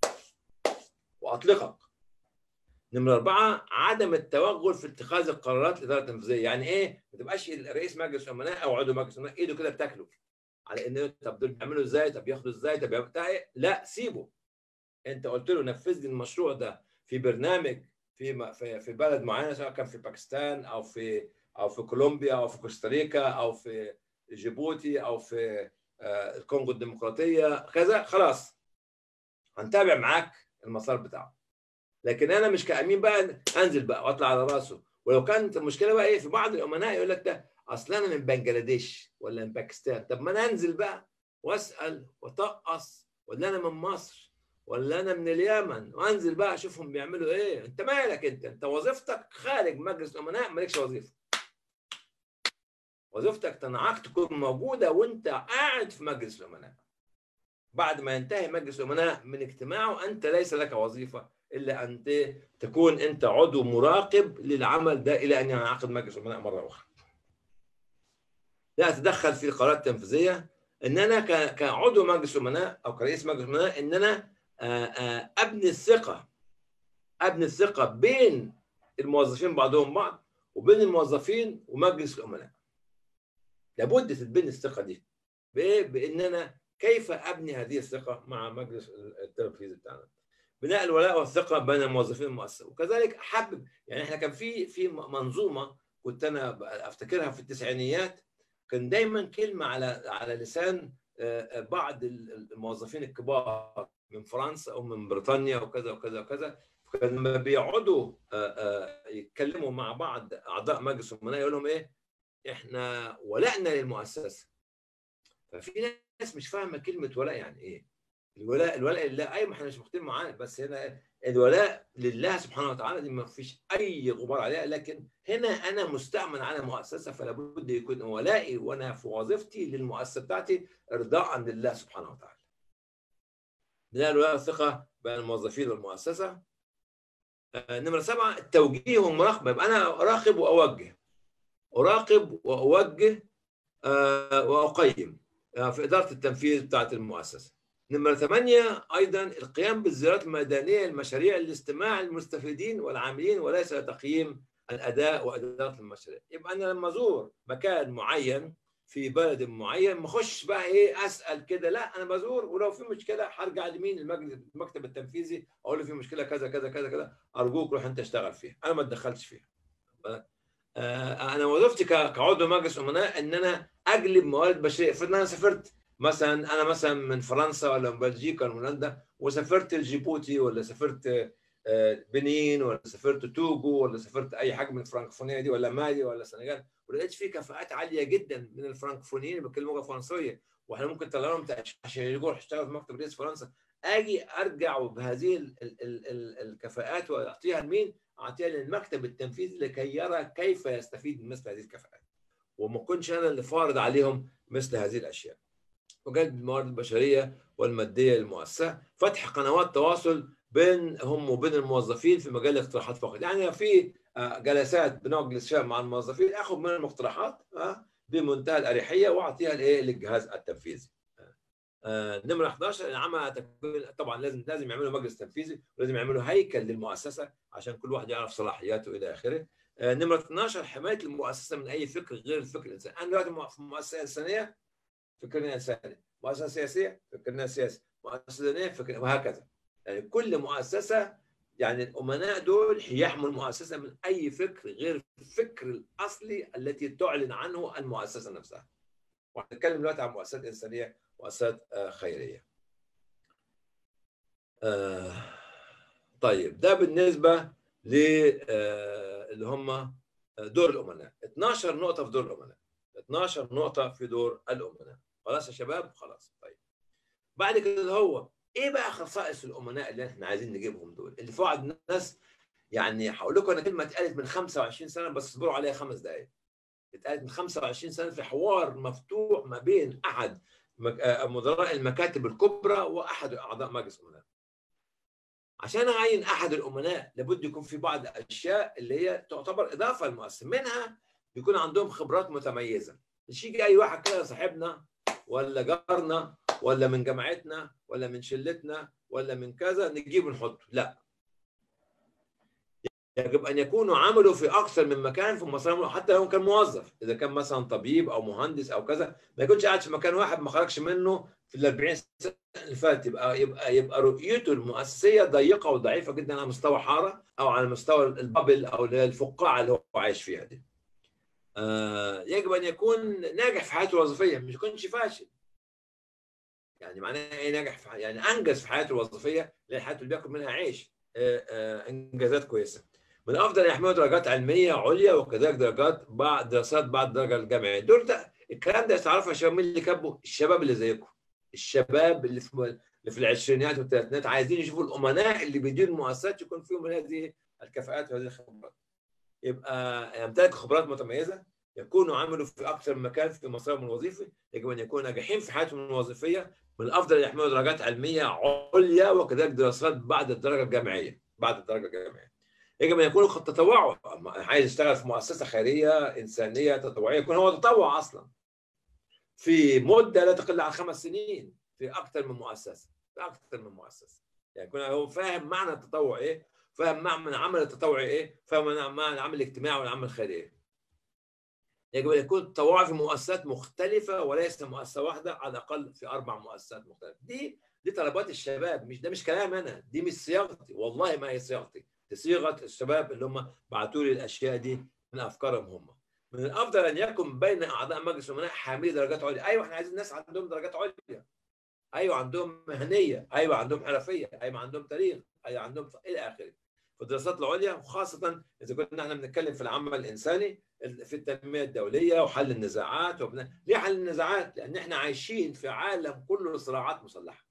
وأطلقك نمرة أربعة عدم التوغل في اتخاذ القرارات الإدارة التنفيذية، يعني إيه؟ ما تبقاش رئيس مجلس أمناء أو عضو مجلس أمناء إيده كده بتاكله على إن طب دول بيعملوا إزاي؟ طب ياخدوا إزاي؟ طب بتاع إيه؟ لا سيبه. أنت قلت له نفذ لي المشروع ده في برنامج في في بلد معينة سواء كان في باكستان أو في أو في كولومبيا أو في كوستاريكا أو في جيبوتي أو في الكونغو الديمقراطية كذا خلاص هنتابع معاك المسار بتاعه. لكن انا مش كامين بقى انزل بقى واطلع على راسه ولو كانت المشكله بقى ايه في بعض الامناء يقول لك ده اصل انا من بنجلاديش ولا من باكستان طب ما انا انزل بقى واسال وطقص ولا انا من مصر ولا انا من اليمن وانزل بقى اشوفهم بيعملوا ايه انت مالك انت انت وظيفتك خارج مجلس الامناء مالكش وظيفه وظيفتك تنعك تكون موجوده وانت قاعد في مجلس الامناء بعد ما ينتهي مجلس الامناء من اجتماعه انت ليس لك وظيفه الا ان تكون انت عضو مراقب للعمل ده الى ان ينعقد مجلس الامناء مره اخرى. لا اتدخل في القرارات التنفيذيه ان انا كعضو مجلس الامناء او كرئيس مجلس الامناء ان انا ابني الثقه ابني الثقه بين الموظفين بعضهم بعض وبين الموظفين ومجلس الامناء. لابد تتبني الثقه دي بايه؟ بان انا كيف ابني هذه الثقه مع مجلس التنفيذي بتاعنا. بناء الولاء والثقه بين الموظفين المؤسسه وكذلك حابب يعني احنا كان في في منظومه كنت انا افتكرها في التسعينيات كان دايما كلمه على على لسان بعض الموظفين الكبار من فرنسا او من بريطانيا وكذا وكذا وكذا كان لما بيقعدوا يتكلموا مع بعض اعضاء مجلس الامناء يقول لهم ايه؟ احنا ولائنا للمؤسسه ففي ناس مش فاهمه كلمه ولاء يعني ايه؟ الولاء الولاء لله ايوه ما احنا مش مختلفين معاه بس هنا الولاء لله سبحانه وتعالى دي ما فيش اي غبار عليها لكن هنا انا مستأمن على مؤسسه فلا بد يكون ولائي وانا في وظيفتي للمؤسسه بتاعتي ارضاء لله سبحانه وتعالى. بناء الولاء والثقه بين الموظفين والمؤسسه. نمره سبعه التوجيه والمراقبه يبقى انا اراقب واوجه. اراقب واوجه واقيم في اداره التنفيذ بتاعت المؤسسه. نمرة ثمانية أيضا القيام بالزيارات الميدانية لمشاريع الاستماع للمستفيدين والعاملين وليس تقييم الأداء وإدارة المشاريع يبقى أنا لما أزور مكان معين في بلد معين ما أخش بقى إيه أسأل كده لا أنا بزور ولو في مشكلة هرجع لمين المكتب التنفيذي أقول له في مشكلة كذا كذا كذا كذا أرجوك روح أنت اشتغل فيها أنا ما اتدخلتش فيها أنا وظيفتي كعضو مجلس أمناء إن أنا أجلب موارد بشرية افرض أنا سافرت مثلا انا مثلا من فرنسا ولا من بلجيكا ولا من هولندا وسافرت لجيبوتي ولا سافرت بنين ولا سافرت توجو ولا سافرت اي حاجه من الفرنكفونيه دي ولا مالي ولا السنغال ولقيت في كفاءات عاليه جدا من الفرنكفونيين اللي بيتكلموا لغه فرنسيه واحنا ممكن نطلع لهم عشان يروحوا يشتغلوا في مكتب رئيس فرنسا اجي ارجع بهذه ال ال ال ال الكفاءات واعطيها لمين؟ اعطيها للمكتب التنفيذي لكي يرى كيف يستفيد من مثل هذه الكفاءات وما اكونش انا اللي فارض عليهم مثل هذه الاشياء. وجلب الموارد البشريه والماديه للمؤسسه فتح قنوات تواصل بينهم وبين الموظفين في مجال الاقتراحات فقط يعني في جلسات بنجلس فيها مع الموظفين اخذ من المقترحات بمنتهى الاريحيه واعطيها لايه للجهاز التنفيذي نمرة 11 العمل طبعا لازم لازم يعملوا مجلس تنفيذي ولازم يعملوا هيكل للمؤسسه عشان كل واحد يعرف صلاحياته الى اخره. نمرة 12 حمايه المؤسسه من اي فكر غير الفكر الانساني. انا دلوقتي في مؤسسه انسانيه فكرنا انساني مؤسسه سياسيه فكرنا سياسي مؤسسه دينيه فكرنا وهكذا يعني كل مؤسسه يعني الامناء دول يحموا المؤسسه من اي فكر غير الفكر الاصلي التي تعلن عنه المؤسسه نفسها وهنتكلم دلوقتي عن مؤسسات انسانيه مؤسسات خيريه آه طيب ده بالنسبه ل اللي هم دور الامناء 12 نقطه في دور الامناء 12 نقطه في دور الامناء خلاص يا شباب خلاص طيب بعد كده هو ايه بقى خصائص الامناء اللي احنا عايزين نجيبهم دول اللي في بعض الناس يعني هقول لكم انا كلمه اتقالت من 25 سنه بس اصبروا عليها خمس دقائق اتقالت من 25 سنه في حوار مفتوح ما بين احد مدراء المكاتب الكبرى واحد اعضاء مجلس الامناء عشان اعين احد الامناء لابد يكون في بعض الاشياء اللي هي تعتبر اضافه للمؤسسه منها بيكون عندهم خبرات متميزه مش يجي اي واحد كده صاحبنا ولا جارنا ولا من جماعتنا ولا من شلتنا ولا من كذا نجيبه نحطه لا يجب ان يكونوا عملوا في اكثر من مكان في مصر حتى لو كان موظف اذا كان مثلا طبيب او مهندس او كذا ما يكونش قاعد في مكان واحد ما خرجش منه في ال 40 سنه اللي فاتت يبقى يبقى يبقى رؤيته المؤسسيه ضيقه وضعيفه جدا على مستوى حاره او على مستوى البابل او الفقاعه اللي هو عايش فيها دي. آه يجب ان يكون ناجح في حياته الوظيفيه مش يكونش فاشل. يعني معناها ايه ناجح في يعني انجز في حياته الوظيفيه اللي حياته اللي بياكل منها عيش آه آه انجازات كويسه. من الافضل ان يحملوا درجات علميه عليا وكذلك درجات بعد دراسات بعد الدرجه الجامعيه دول ده الكلام ده تعرفوا يا شباب مين اللي كاتبه الشباب اللي زيكم الشباب اللي في اللي في العشرينات والثلاثينات عايزين يشوفوا الامناء اللي بيديروا المؤسسات يكون فيهم من هذه الكفاءات وهذه الخبرات يبقى يمتلك خبرات متميزه يكونوا عملوا في اكثر من مكان في مسارهم الوظيفي يجب ان يكونوا ناجحين في حياتهم الوظيفيه من الافضل ان يحملوا درجات علميه عليا وكذلك دراسات بعد الدرجه الجامعيه بعد الدرجه الجامعيه يجب ان يكونوا قد تطوعوا عايز يشتغل في مؤسسه خيريه انسانيه تطوعيه يكون هو تطوع اصلا في مده لا تقل عن خمس سنين في اكثر من مؤسسه في اكثر من مؤسسه يعني يكون هو فاهم معنى التطوع ايه فاهم معنى العمل التطوعي ايه فاهم معنى العمل الاجتماعي والعمل الخيري ايه يجب ان يكون التطوع في مؤسسات مختلفه وليس مؤسسه واحده على الاقل في اربع مؤسسات مختلفه دي دي طلبات الشباب مش ده مش كلام انا دي مش صياغتي والله ما هي صياغتي دي صيغه الشباب اللي هم بعتوا لي الاشياء دي من افكارهم هم من الافضل ان يكن بين اعضاء مجلس الامناء حاملي درجات عليا ايوه احنا عايزين ناس عندهم درجات عليا ايوه عندهم مهنيه ايوه عندهم حرفيه ايوه عندهم تاريخ ايوه عندهم الى اخره في الدراسات العليا وخاصه اذا كنا احنا بنتكلم في العمل الانساني في التنميه الدوليه وحل النزاعات وبنا... ليه حل النزاعات؟ لان احنا عايشين في عالم كله صراعات مسلحه.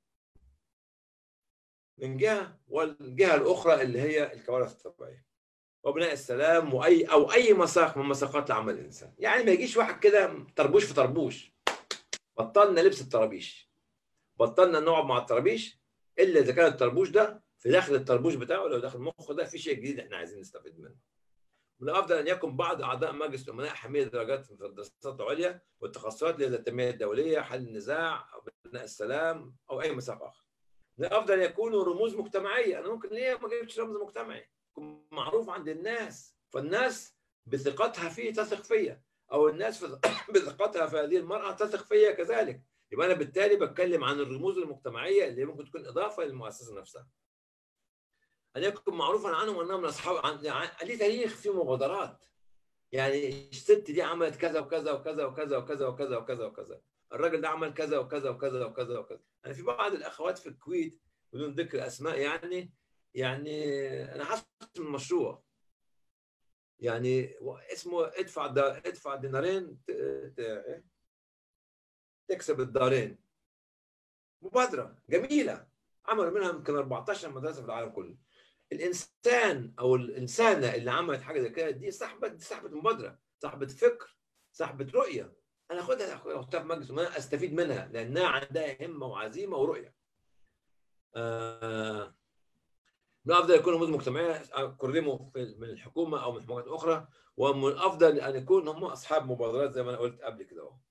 من جهه والجهه الاخرى اللي هي الكوارث الطبيعيه. وبناء السلام واي او اي مساق من مساقات العمل الانساني، يعني ما يجيش واحد كده طربوش في طربوش. بطلنا لبس الطرابيش. بطلنا نقعد مع الطرابيش الا اذا كان الطربوش ده في داخل الطربوش بتاعه لو داخل مخه ده في شيء جديد احنا عايزين نستفيد منه. من الافضل ان يكون بعض اعضاء مجلس الامناء حاملي درجات في الدراسات العليا والتخصصات لدى التنميه الدوليه، حل النزاع او بناء السلام او اي مسار اخر. من الافضل ان يكونوا رموز مجتمعيه، انا ممكن ليه ما جبتش رمز مجتمعي؟ يكون معروف عند الناس، فالناس بثقتها فيه تثق فيا، او الناس بثقتها في هذه المراه تثق فيا كذلك. يبقى انا بالتالي بتكلم عن الرموز المجتمعيه اللي ممكن تكون اضافه للمؤسسه نفسها. ان يكون معروفا عنهم انهم من اصحاب عن... ليه تاريخ في مبادرات يعني الست دي عملت كذا وكذا وكذا وكذا وكذا وكذا وكذا وكذا الراجل ده عمل كذا وكذا وكذا وكذا وكذا انا في بعض الاخوات في الكويت بدون ذكر اسماء يعني يعني انا حاسس المشروع يعني اسمه ادفع دا ادفع دينارين تكسب الدارين مبادره جميله عملوا منها يمكن 14 مدرسه في العالم كله الانسان او الانسانه اللي عملت حاجه زي كده دي صاحبه دي صاحبه مبادره صاحبه فكر صاحبه رؤيه انا اخدها احطها في مجلس وانا استفيد منها لانها عندها همه وعزيمه ورؤيه آه من الافضل يكون رموز مجتمعيه كرموا من الحكومه او من حكومات اخرى ومن الافضل ان يكون هم اصحاب مبادرات زي ما انا قلت قبل كده اهو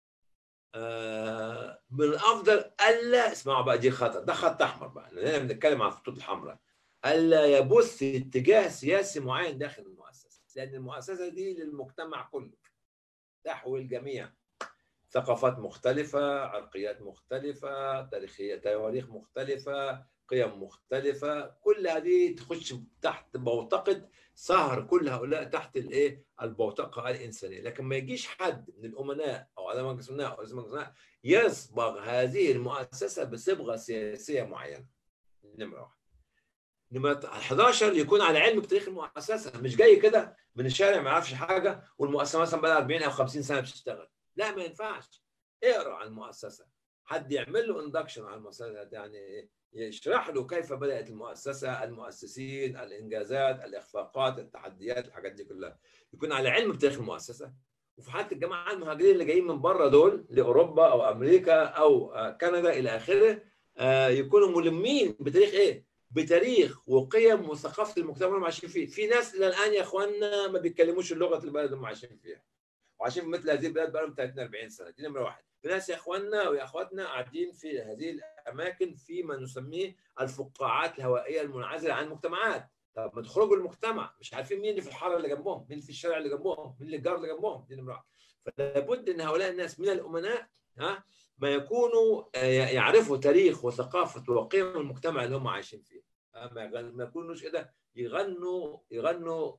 آه من الافضل الا اسمعوا بقى دي خطر ده خط احمر بقى لان بنتكلم عن الخطوط الحمراء الا يبث اتجاه سياسي معين داخل المؤسسه لان المؤسسه دي للمجتمع كله تحوي الجميع ثقافات مختلفة عرقيات مختلفة تاريخية تواريخ مختلفة قيم مختلفة كل هذه تخش تحت بوتقة سهر كل هؤلاء تحت الايه البوتقة الإنسانية لكن ما يجيش حد من الأمناء أو على مجلس الأمناء أو رئيس مجلس الأمناء يصبغ هذه المؤسسة بصبغة سياسية معينة نمرة واحد نمرة 11 يكون على علم بتاريخ المؤسسه مش جاي كده من الشارع ما يعرفش حاجه والمؤسسه مثلا بقى 40 او 50 سنه بتشتغل لا ما ينفعش اقرا عن المؤسسه حد يعمل له اندكشن على المؤسسه يعني يشرح له كيف بدات المؤسسه المؤسسين الانجازات الاخفاقات التحديات الحاجات دي كلها يكون على علم بتاريخ المؤسسه وفي حاله الجماعه المهاجرين اللي جايين من بره دول لاوروبا او امريكا او كندا الى اخره يكونوا ملمين بتاريخ ايه؟ بتاريخ وقيم وثقافه المجتمع اللي هم عايشين فيه، في ناس الى الان يا اخواننا ما بيتكلموش اللغه البلد اللي هم عايشين فيها. وعايشين في مثل هذه البلاد بقى لهم 30 40 سنه، دي نمره واحد. في ناس يا اخواننا ويا اخواتنا قاعدين في هذه الاماكن في ما نسميه الفقاعات الهوائيه المنعزله عن المجتمعات. طب ما تخرجوا المجتمع مش عارفين مين اللي في الحاره اللي جنبهم، مين اللي في الشارع اللي جنبهم، مين اللي الجار اللي جنبهم، دي نمره واحد. فلابد ان هؤلاء الناس من الامناء ها ما يكونوا يعرفوا تاريخ وثقافه وقيم المجتمع اللي هم عايشين فيه. ما يكونوش كده يغنوا يغنوا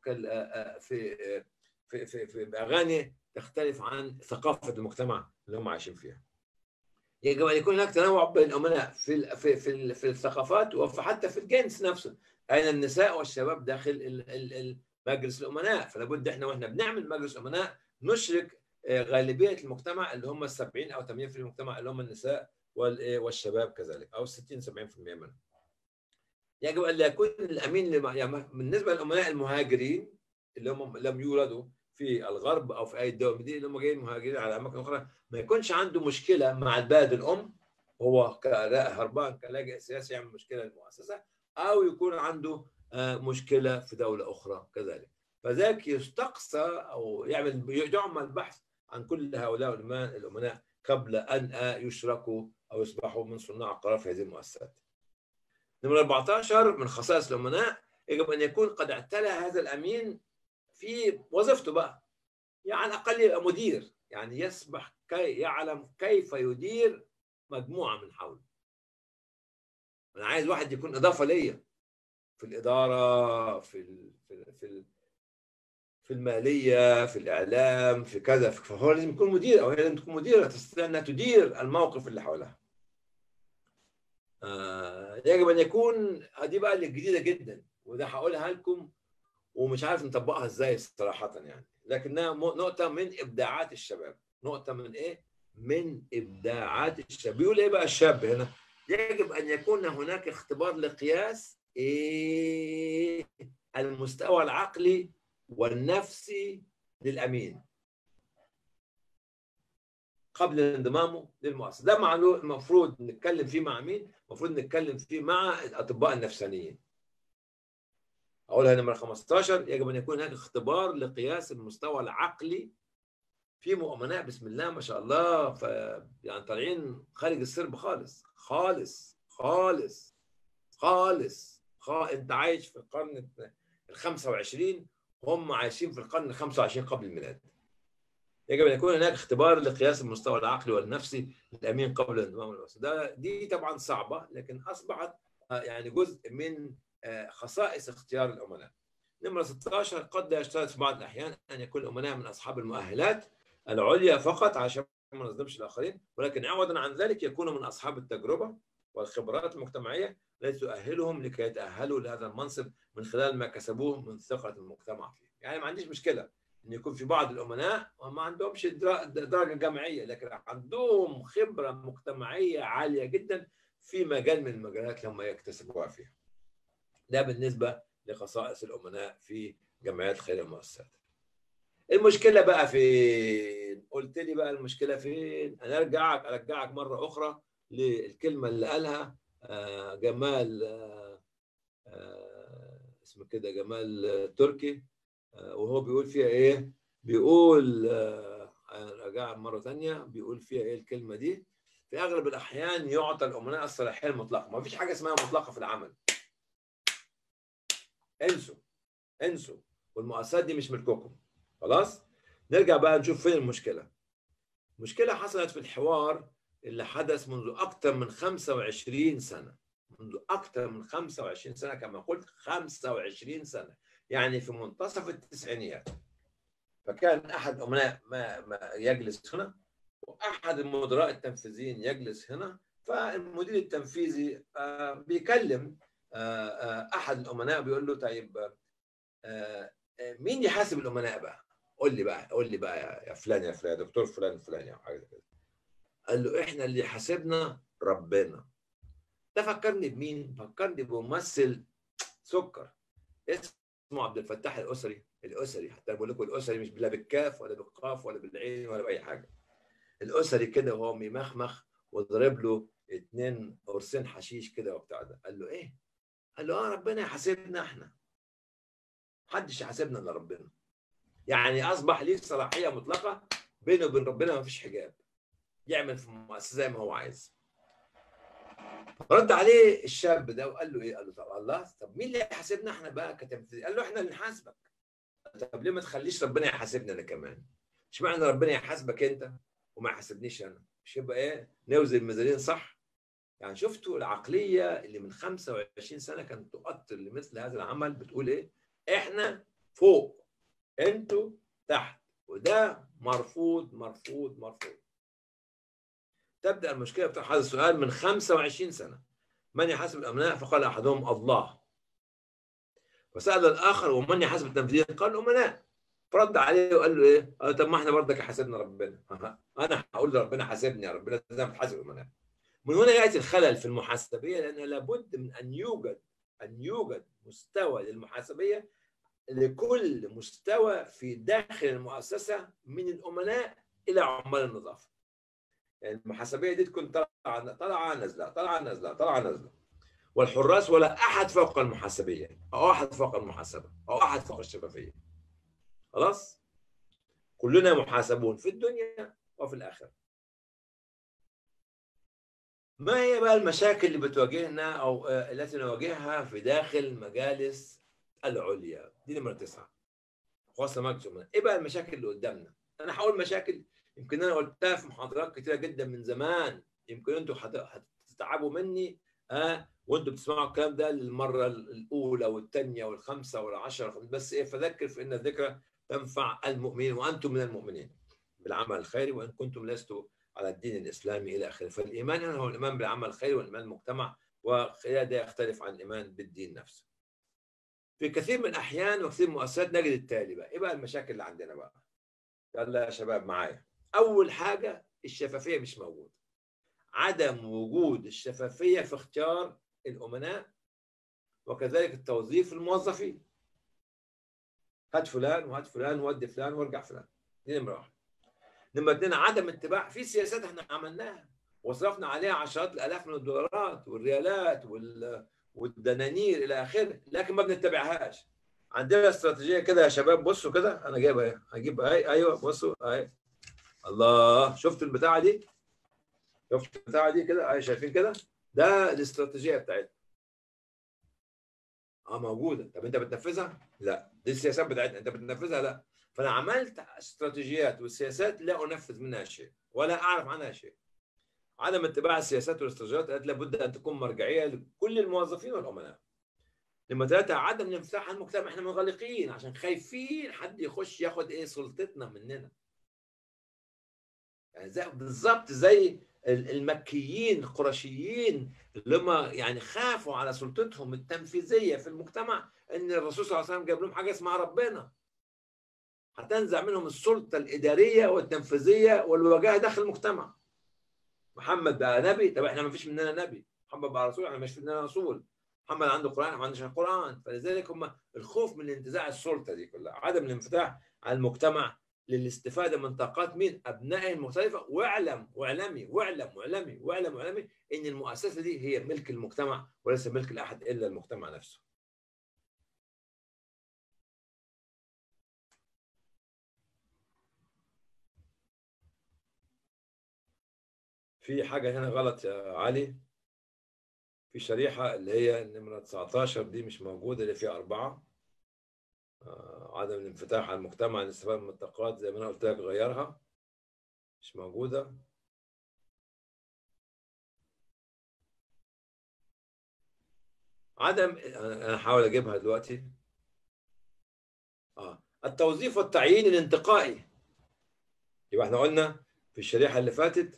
في في في في اغاني تختلف عن ثقافه المجتمع اللي هم عايشين فيها. يجب ان يكون هناك تنوع بين الامناء في في في, في الثقافات وحتى في الجنس نفسه. اين النساء والشباب داخل مجلس الامناء فلا بد احنا واحنا بنعمل مجلس امناء نشرك غالبيه المجتمع اللي هم ال 70 او 80% من المجتمع اللي هم النساء والشباب كذلك او 60 70% منهم يجب ان لا يكون الامين لما يعني بالنسبه للامناء المهاجرين اللي هم لم يولدوا في الغرب او في اي دول دي اللي هم جايين مهاجرين على اماكن اخرى ما يكونش عنده مشكله مع البلد الام هو هربان كلاجئ سياسي يعمل مشكله للمؤسسه او يكون عنده مشكله في دوله اخرى كذلك فذاك يستقصى او يعمل يعمل بحث عن كل هؤلاء الامناء قبل ان يشركوا او يصبحوا من صناع القرار في هذه المؤسسات. نمرة 14 من خصائص الامناء يجب ان يكون قد اعتلى هذا الامين في وظيفته بقى يعني على الاقل يبقى مدير يعني يسبح كي يعلم كيف يدير مجموعه من حوله انا عايز واحد يكون اضافه ليا في الاداره في ال في ال في, ال في الماليه في الاعلام في كذا فهو لازم يكون مدير او هي لازم تكون مديره تستطيع انها تدير الموقف اللي حولها آه يجب ان يكون دي بقى اللي جديده جدا وده هقولها لكم ومش عارف نطبقها ازاي صراحه يعني لكنها نقطه من ابداعات الشباب نقطه من ايه من ابداعات الشباب بيقول ايه بقى الشاب هنا يجب ان يكون هناك اختبار لقياس ايه المستوى العقلي والنفسي للامين قبل انضمامه للمؤسسه ده معلوم المفروض نتكلم فيه مع مين المفروض نتكلم فيه مع الاطباء النفسانيين اقولها نمره 15 يجب ان يكون هناك اختبار لقياس المستوى العقلي في مؤمناء بسم الله ما شاء الله ف يعني طالعين خارج السرب خالص خالص خالص خالص خا... انت عايش في القرن ال 25 هم عايشين في القرن ال 25 قبل الميلاد يجب ان يكون هناك اختبار لقياس المستوى العقلي والنفسي للامين قبل انضمام الوسط ده دي طبعا صعبه لكن اصبحت يعني جزء من خصائص اختيار الامناء نمرة 16 قد لا يشترط في بعض الأحيان أن يكون الأمناء من أصحاب المؤهلات العليا فقط عشان ما نظلمش الآخرين ولكن عوضا عن ذلك يكونوا من أصحاب التجربة والخبرات المجتمعية التي تؤهلهم لكي يتأهلوا لهذا المنصب من خلال ما كسبوه من ثقة المجتمع فيه يعني ما عنديش مشكلة أن يكون في بعض الأمناء وما عندهمش درجة جامعية لكن عندهم خبرة مجتمعية عالية جدا في مجال من المجالات اللي هم يكتسبوها فيها ده بالنسبة لخصائص الأمناء في جمعيات خير المؤسسات المشكلة بقى فين؟ قلت لي بقى المشكلة فين؟ أنا أرجعك أرجعك مرة أخرى للكلمة اللي قالها جمال اسمه كده جمال تركي وهو بيقول فيها إيه؟ بيقول أرجع مرة ثانية بيقول فيها إيه الكلمة دي؟ في أغلب الأحيان يعطى الأمناء الصلاحية المطلقة، ما فيش حاجة اسمها مطلقة في العمل. انسوا انسوا والمؤسسات دي مش ملككم خلاص نرجع بقى نشوف فين المشكله المشكله حصلت في الحوار اللي حدث منذ اكثر من 25 سنه منذ اكثر من 25 سنه كما قلت 25 سنه يعني في منتصف التسعينيات فكان احد امناء ما, ما يجلس هنا واحد المدراء التنفيذيين يجلس هنا فالمدير التنفيذي بيكلم احد الامناء بيقول له طيب مين يحاسب الامناء بقى؟ قول لي بقى قول لي بقى يا فلان يا فلان يا دكتور فلان فلان يا حاجه كده قال له احنا اللي حاسبنا ربنا ده فكرني بمين؟ فكرني بممثل سكر اسمه عبد الفتاح الاسري الاسري حتى بقول لكم الاسري مش لا بالكاف ولا بالقاف ولا بالعين ولا باي حاجه الاسري كده وهو ممخمخ وضرب له اتنين قرصين حشيش كده وبتاع ده قال له ايه؟ قال له اه ربنا يحاسبنا احنا محدش يحاسبنا الا ربنا يعني اصبح ليه صلاحيه مطلقه بينه وبين ربنا ما فيش حجاب يعمل في المؤسسه زي ما هو عايز رد عليه الشاب ده وقال له ايه؟ قال له طب الله طب مين اللي يحاسبنا احنا بقى كتنفيذ؟ قال له احنا اللي نحاسبك طب ليه ما تخليش ربنا يحاسبنا انا كمان؟ اشمعنى ربنا يحاسبك انت وما يحاسبنيش انا؟ مش يبقى ايه؟ نوزن الميزانين صح؟ يعني شفتوا العقليه اللي من 25 سنه كانت تؤطر لمثل هذا العمل بتقول ايه؟ احنا فوق انتوا تحت وده مرفوض مرفوض مرفوض تبدا المشكله بتاع هذا السؤال من 25 سنه من يحاسب الامناء فقال احدهم الله فسال الاخر ومن يحاسب التنفيذيين قال الامناء فرد عليه وقال له ايه؟ قال طب ما احنا برضك حاسبنا ربنا انا هقول لربنا حاسبني يا ربنا لازم تحاسب الامناء من هنا ياتي الخلل في المحاسبيه لان لابد من ان يوجد ان يوجد مستوى للمحاسبيه لكل مستوى في داخل المؤسسه من الامناء الى عمال النظافه. يعني المحاسبيه دي تكون طالعه طالعه نازله طالعه نازله طالعه نازله. والحراس ولا احد فوق المحاسبيه او احد فوق المحاسبه او احد فوق الشفافيه. خلاص؟ كلنا محاسبون في الدنيا وفي الاخره. ما هي بقى المشاكل اللي بتواجهنا او التي نواجهها في داخل مجالس العليا دي نمره تسعه خاصه مكتوب ايه بقى المشاكل اللي قدامنا انا هقول مشاكل يمكن انا قلتها في محاضرات كتيره جدا من زمان يمكن انتوا هتتعبوا مني اه وانتوا بتسمعوا الكلام ده للمره الاولى والثانيه والخامسه والعشره بس ايه فذكر فان الذكرى تنفع المؤمنين وانتم من المؤمنين بالعمل الخيري وان كنتم لستوا على الدين الاسلامي الى اخره فالايمان هنا هو الايمان بالعمل الخيري والايمان بالمجتمع وده يختلف عن الايمان بالدين نفسه في كثير من الاحيان وكثير من المؤسسات نجد التالي بقى ايه بقى المشاكل اللي عندنا بقى يلا يا شباب معايا اول حاجه الشفافيه مش موجوده عدم وجود الشفافيه في اختيار الامناء وكذلك التوظيف الموظفين هات فلان وهات فلان ودي فلان وارجع فلان دي نمره واحد نمرة اثنين عدم اتباع في سياسات احنا عملناها وصرفنا عليها عشرات الالاف من الدولارات والريالات وال... والدنانير الى اخره لكن ما بنتبعهاش عندنا استراتيجيه كده يا شباب بصوا كده انا جايبها اهي هجيب اهي ايوه بصوا اهي الله شفتوا البتاعه دي شفتوا البتاعه دي كده اهي شايفين كده ده الاستراتيجيه بتاعتنا اه موجوده طب انت بتنفذها لا دي السياسات بتاعتنا انت بتنفذها لا فانا عملت استراتيجيات والسياسات لا انفذ منها شيء ولا اعرف عنها شيء عدم اتباع السياسات والاستراتيجيات التي لابد ان تكون مرجعيه لكل الموظفين والامناء لما ثلاثة عدم الانفتاح على المجتمع احنا منغلقين عشان خايفين حد يخش ياخد ايه سلطتنا مننا يعني زي بالظبط زي المكيين القرشيين اللي هم يعني خافوا على سلطتهم التنفيذيه في المجتمع ان الرسول صلى الله عليه وسلم جاب لهم حاجه اسمها ربنا هتنزع منهم السلطه الاداريه والتنفيذيه والوجاهه داخل المجتمع محمد بقى نبي طب احنا ما فيش مننا نبي محمد بقى رسول احنا مش في مننا رسول محمد عنده قران احنا ما عندناش القران فلذلك هم الخوف من انتزاع السلطه دي كلها عدم الانفتاح على المجتمع للاستفاده من طاقات مين ابنائه المختلفه واعلم واعلمي واعلم واعلمي واعلم واعلمي ان المؤسسه دي هي ملك المجتمع وليس ملك لاحد الا المجتمع نفسه في حاجة هنا غلط يا علي في شريحة اللي هي نمرة 19 دي مش موجودة اللي فيها أربعة آه عدم الانفتاح على المجتمع الاستفادة من الطاقات زي ما أنا قلت لك غيرها مش موجودة عدم أنا هحاول أجيبها دلوقتي آه التوظيف والتعيين الانتقائي يبقى احنا قلنا في الشريحة اللي فاتت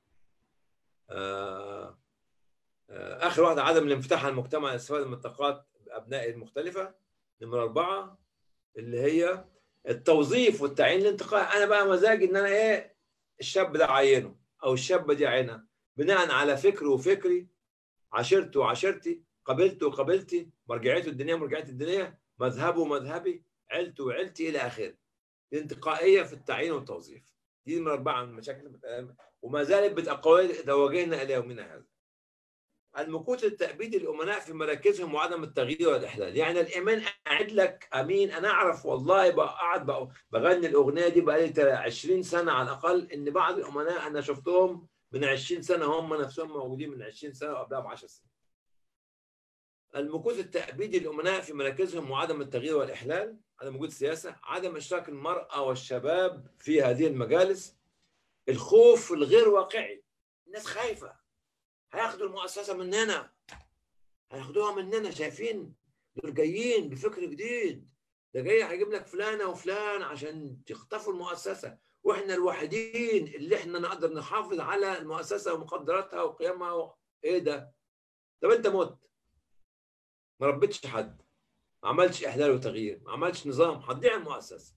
آه آه اخر واحده عدم الانفتاح على المجتمع الاستفاده من الطاقات ابنائه المختلفه نمره اربعه اللي هي التوظيف والتعيين الانتقائي انا بقى مزاجي ان انا ايه الشاب ده عينه او الشابه دي عينها بناء على فكري وفكري عشيرته وعشيرتي قبيلته وقبيلتي مرجعيته الدينيه مرجعيتي الدينيه مذهبه ومذهبي عيلته وعيلتي الى اخره الانتقائيه في التعيين والتوظيف دي من اربعه من المشاكل وما زالت بتواجهنا الى يومنا هذا. المكوث التأبيدي للأمناء في مراكزهم وعدم التغيير والإحلال، يعني الإيمان قاعد لك أمين أنا أعرف والله بقعد بغني الأغنية دي بقالي 20 سنة على الأقل إن بعض الأمناء أنا شفتهم من 20 سنة هم نفسهم موجودين من 20 سنة وقبلها ب 10 سنين. المكوث التأبيدي للأمناء في مراكزهم وعدم التغيير والإحلال، عدم وجود سياسة، عدم إشراك المرأة والشباب في هذه المجالس، الخوف الغير واقعي الناس خايفة هياخدوا المؤسسة مننا هياخدوها مننا شايفين دول جايين بفكر جديد ده جاي هيجيب لك فلانة وفلان عشان تخطفوا المؤسسة واحنا الوحيدين اللي احنا نقدر نحافظ على المؤسسة ومقدراتها وقيمها و... ايه ده؟ طب انت مت ما ربيتش حد ما عملتش احلال وتغيير ما عملتش نظام هتضيع المؤسسه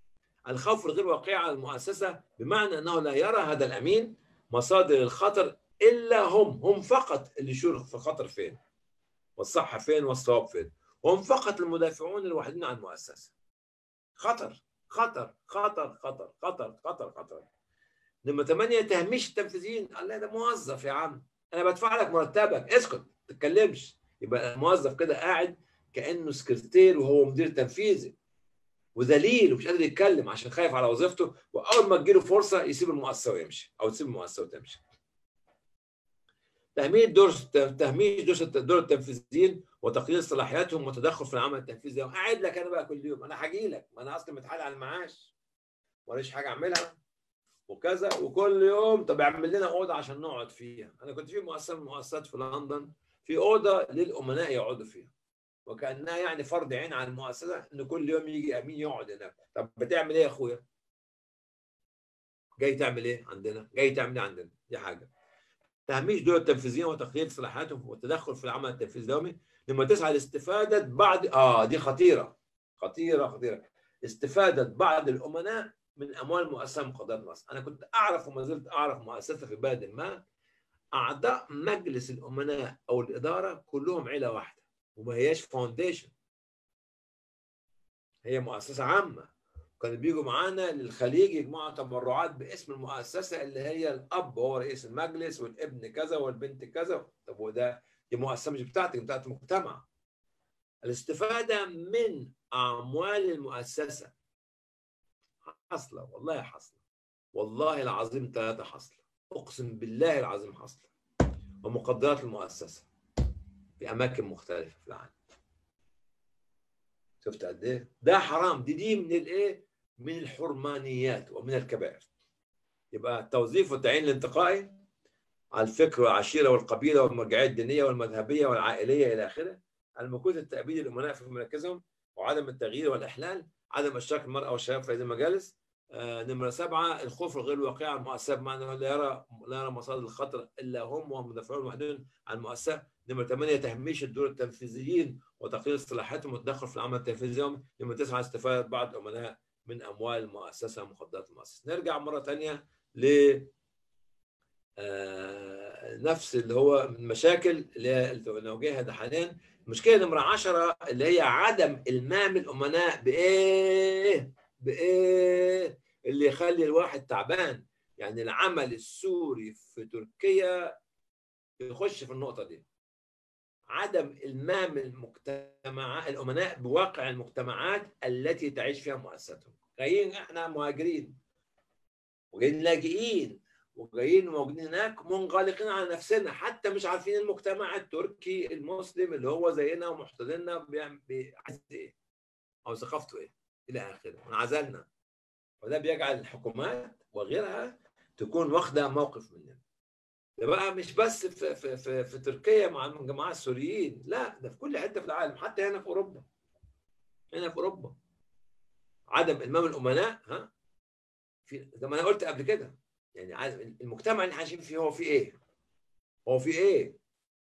الخوف الغير واقعي على المؤسسة بمعنى أنه لا يرى هذا الأمين مصادر الخطر الا هم هم فقط اللي يشوروا في الخطر فين والصح فين والصواب فين هم فقط المدافعون الوحيدين عن المؤسسه خطر خطر خطر خطر خطر خطر خطر نمرة ثمانية تهميش التنفيذيين قال لا ده موظف يا عم انا بدفع لك مرتبك اسكت ما تتكلمش يبقى الموظف كده قاعد كانه سكرتير وهو مدير تنفيذي وذليل ومش قادر يتكلم عشان خايف على وظيفته واول ما تجيله فرصه يسيب المؤسسه ويمشي او تسيب المؤسسه وتمشي. تهميش دور تهميش دور دور التنفيذيين وتقليل صلاحياتهم والتدخل في العمل التنفيذي قاعد لك انا بقى كل يوم انا هاجي لك ما انا اصلا متحال على المعاش ماليش حاجه اعملها وكذا وكل يوم طب اعمل لنا اوضه عشان نقعد فيها انا كنت في مؤسسه من المؤسسات في لندن في اوضه للامناء يقعدوا فيها وكانها يعني فرض عين على المؤسسه ان كل يوم يجي امين يقعد هناك طب بتعمل ايه يا اخويا جاي تعمل ايه عندنا جاي تعمل ايه عندنا دي حاجه تهميش دور التنفيذيين وتقليل صلاحياتهم والتدخل في العمل التنفيذي اليومي لما تسعى لاستفاده بعض اه دي خطيره خطيره خطيره استفاده بعض الامناء من اموال مؤسسه مقدرات مصر انا كنت اعرف وما زلت اعرف مؤسسه في بلد ما اعضاء مجلس الامناء او الاداره كلهم عيله واحده وما هياش فاونديشن هي مؤسسه عامه كانوا بيجوا معانا للخليج يجمعوا تبرعات باسم المؤسسه اللي هي الاب هو رئيس المجلس والابن كذا والبنت كذا طب وده دي مؤسسه مش بتاعتك بتاعت المجتمع الاستفاده من اموال المؤسسه حصله والله حصله والله العظيم ثلاثه حصله اقسم بالله العظيم حصله ومقدرات المؤسسه في اماكن مختلفه في العالم شفت قد ايه ده حرام دي دي من الايه من الحرمانيات ومن الكبائر يبقى التوظيف والتعيين الانتقائي على الفكر والعشيره والقبيله والمرجعيه الدينيه والمذهبيه والعائليه الى اخره المكوث التأبيد الامناء في مراكزهم وعدم التغيير والاحلال عدم اشتراك المراه والشباب في هذه المجالس آه نمرة سبعة الخوف الغير واقعي على المؤسسة بمعنى أنه لا يرى لا يرى مصادر الخطر إلا هم والمدافعون الوحيدين عن المؤسسة نمرة ثمانية تهميش الدور التنفيذيين وتقليل صلاحيتهم والتدخل في العمل التنفيذي اليومي نمرة تسعة استفادة بعض الأمناء من أموال المؤسسة ومخدرات المؤسسة نرجع مرة ثانية ل آه نفس اللي هو من المشاكل اللي نواجهها ده حاليا المشكلة نمرة 10 اللي هي عدم إلمام الأمناء بإيه؟ بإيه؟ اللي يخلي الواحد تعبان يعني العمل السوري في تركيا يخش في النقطة دي عدم إلمام المجتمع الأمناء بواقع المجتمعات التي تعيش فيها مؤسساتهم جايين احنا مهاجرين وجايين لاجئين وجايين موجودين هناك منغلقين على نفسنا حتى مش عارفين المجتمع التركي المسلم اللي هو زينا ومحتضننا بيعمل عايز ايه او ثقافته ايه الى اخره وانعزلنا وده بيجعل الحكومات وغيرها تكون واخده موقف مننا ده بقى مش بس في, في, في, في تركيا مع الجماعه السوريين لا ده في كل حته في العالم حتى هنا في اوروبا هنا في اوروبا عدم المام الامناء ها في زي ما انا قلت قبل كده يعني المجتمع اللي عايشين فيه هو في ايه؟ هو في ايه؟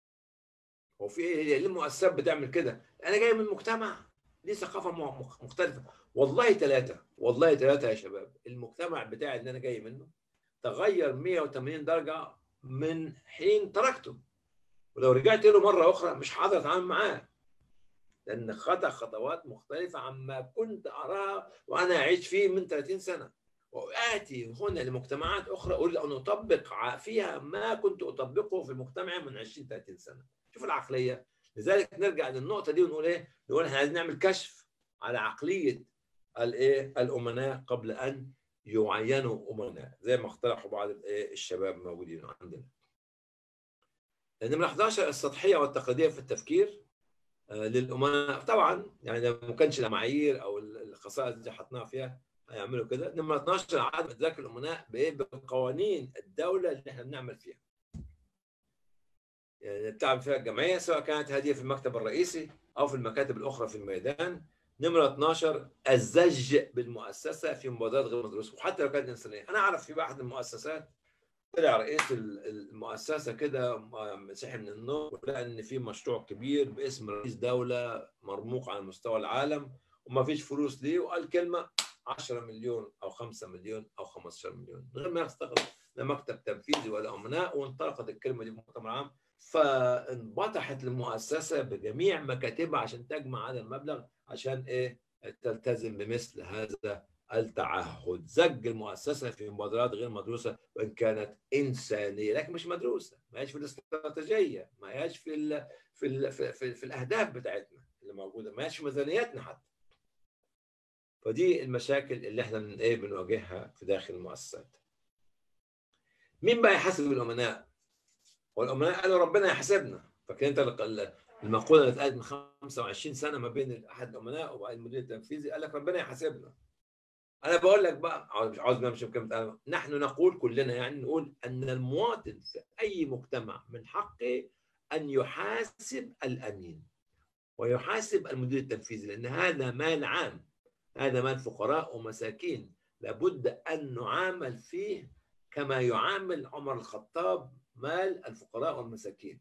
هو في ايه؟ ليه المؤسسات بتعمل كده؟ انا جاي من مجتمع ليه ثقافه مختلفه والله ثلاثه والله ثلاثه يا شباب المجتمع بتاعي اللي انا جاي منه تغير 180 درجه من حين تركته ولو رجعت له مره اخرى مش هقدر اتعامل معاه لان خطا خطوات مختلفه عما كنت اراها وانا اعيش فيه من 30 سنه وآتي هنا لمجتمعات أخرى أريد أن أطبق فيها ما كنت أطبقه في المجتمع من 20 30 سنة شوف العقلية لذلك نرجع للنقطة دي ونقول إيه نقول إحنا عايزين نعمل كشف على عقلية الإيه الأمناء قبل أن يعينوا أمناء زي ما اقترحوا بعض الإيه الشباب موجودين عندنا نمرة 11 السطحية والتقليدية في التفكير للأمناء طبعا يعني ما كانش المعايير أو الخصائص اللي حطناها فيها هيعملوا كده نمرة 12 عدم ادراك الامناء بايه بقوانين الدوله اللي احنا بنعمل فيها يعني بتعمل فيها الجمعيه سواء كانت هذه في المكتب الرئيسي او في المكاتب الاخرى في الميدان نمرة 12 الزج بالمؤسسه في مبادرات غير مدروسه وحتى لو كانت انسانيه انا اعرف في واحد المؤسسات طلع رئيس المؤسسه كده صحي من النوم ولقى ان في مشروع كبير باسم رئيس دوله مرموق على مستوى العالم وما فيش فلوس ليه وقال كلمه 10 مليون او 5 مليون او 15 مليون من غير ما يستغرب لا مكتب تنفيذي ولا امناء وانطلقت الكلمه دي في المؤتمر العام فانبطحت المؤسسه بجميع مكاتبها عشان تجمع هذا المبلغ عشان ايه تلتزم بمثل هذا التعهد زج المؤسسه في مبادرات غير مدروسه وان كانت انسانيه لكن مش مدروسه ما هيش في الاستراتيجيه ما هيش في ال في ال في, في, في الاهداف بتاعتنا اللي موجوده ما هيش في ميزانياتنا حتى فدي المشاكل اللي احنا من ايه بنواجهها في داخل المؤسسات مين بقى يحاسب الامناء والامناء قالوا ربنا يحاسبنا فاكر انت المقوله اللي اتقالت من 25 سنه ما بين احد الامناء والمدير التنفيذي قال لك ربنا يحاسبنا انا بقول لك بقى مش عاوز نمشي بكلمه نحن نقول كلنا يعني نقول ان المواطن في اي مجتمع من حقه ان يحاسب الامين ويحاسب المدير التنفيذي لان هذا مال عام هذا مال فقراء ومساكين لابد ان نعامل فيه كما يعامل عمر الخطاب مال الفقراء والمساكين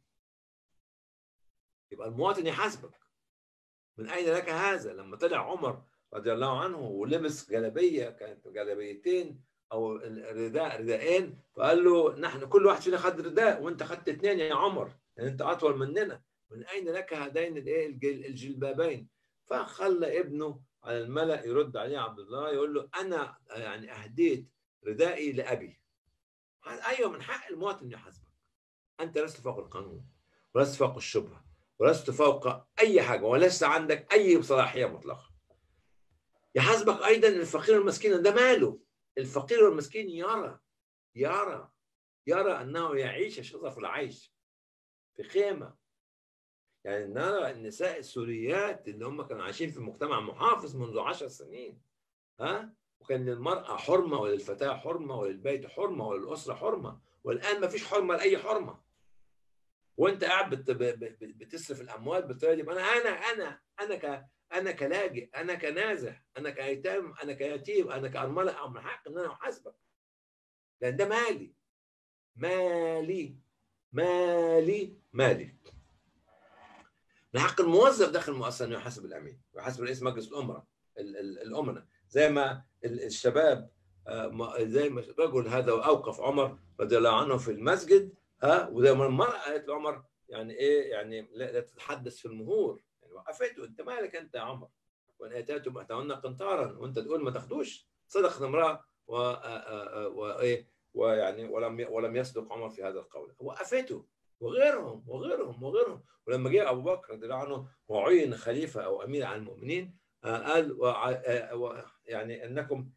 يبقى المواطن يحاسبك من اين لك هذا لما طلع عمر رضي الله عنه ولبس جلبيه كانت جلبيتين او رداء رداءين فقال له نحن كل واحد فينا خد رداء وانت خدت اثنين يا عمر يعني انت اطول مننا من اين لك هذين الايه الجلبابين فخلى ابنه على الملا يرد عليه عبد الله يقول له انا يعني اهديت ردائي لابي ايوه من حق المواطن يحاسبك انت لست فوق القانون ولست فوق الشبهه ولست فوق اي حاجه ولست عندك اي صلاحيه مطلقه يحاسبك ايضا الفقير والمسكين ده ماله الفقير والمسكين يرى يرى يرى انه يعيش شظف العيش في خيمه يعني نرى النساء السوريات اللي هم كانوا عايشين في مجتمع محافظ منذ عشر سنين ها وكان للمرأة حرمة وللفتاة حرمة وللبيت حرمة وللأسرة حرمة والآن ما فيش حرمة لأي حرمة وانت قاعد بت... بتصرف الاموال بالطريقه دي انا انا انا انا ك انا كلاجئ انا كنازح انا كايتام انا كيتيم انا كارمله من حق ان انا احاسبك لان ده مالي مالي مالي مالي من حق الموظف داخل المؤسسه انه يحاسب الامين ويحاسب رئيس مجلس الامراء الامناء زي ما الشباب زي ما الرجل هذا اوقف عمر رضي الله عنه في المسجد ها وزي ما المراه قالت لعمر يعني ايه يعني لا تتحدث في المهور يعني وقفته انت مالك انت يا عمر وان اتيتم اتونا قنطارا وانت تقول ما تاخدوش صدقت امراه و وايه ويعني ولم ولم يصدق عمر في هذا القول وقفته وغيرهم وغيرهم وغيرهم ولما جاء ابو بكر رضي الله عنه وعين خليفه او امير على المؤمنين قال يعني انكم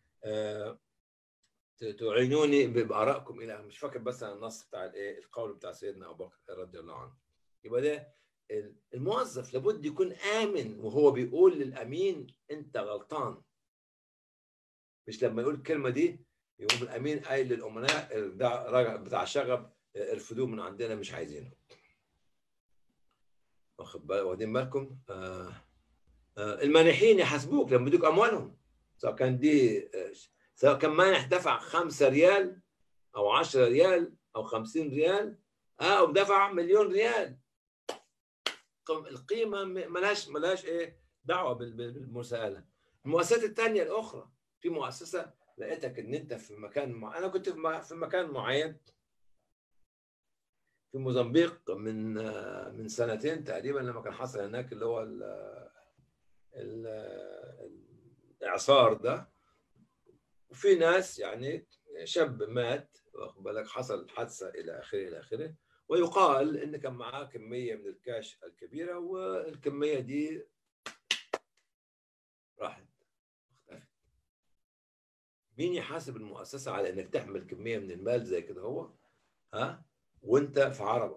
تعينوني بارائكم الى مش فاكر بس النص بتاع الايه القول بتاع سيدنا ابو بكر رضي الله عنه يبقى ده الموظف لابد يكون امن وهو بيقول للامين انت غلطان مش لما يقول الكلمه دي يقوم الامين قايل للامناء ده بتاع شغب ارفضوه من عندنا مش عايزينه واخد بالك واخدين بالكم آه آه المانحين يحاسبوك لما يدوك اموالهم سواء كان دي سواء كان مانح دفع 5 ريال او 10 ريال او 50 ريال او دفع مليون ريال القيمه ملهاش ملهاش ايه دعوه بالمساءله المؤسسات الثانيه الاخرى في مؤسسه لقيتك ان انت في مكان مع... انا كنت في مكان معين في موزمبيق من من سنتين تقريبا لما كان حصل هناك اللي هو ال ال الاعصار ده وفي ناس يعني شاب مات واخد بالك حصل حادثه الى اخره الى اخره ويقال ان كان معاه كميه من الكاش الكبيره والكميه دي راحت اختفت مين يحاسب المؤسسه على انك تحمل كميه من المال زي كده هو ها وانت في عربه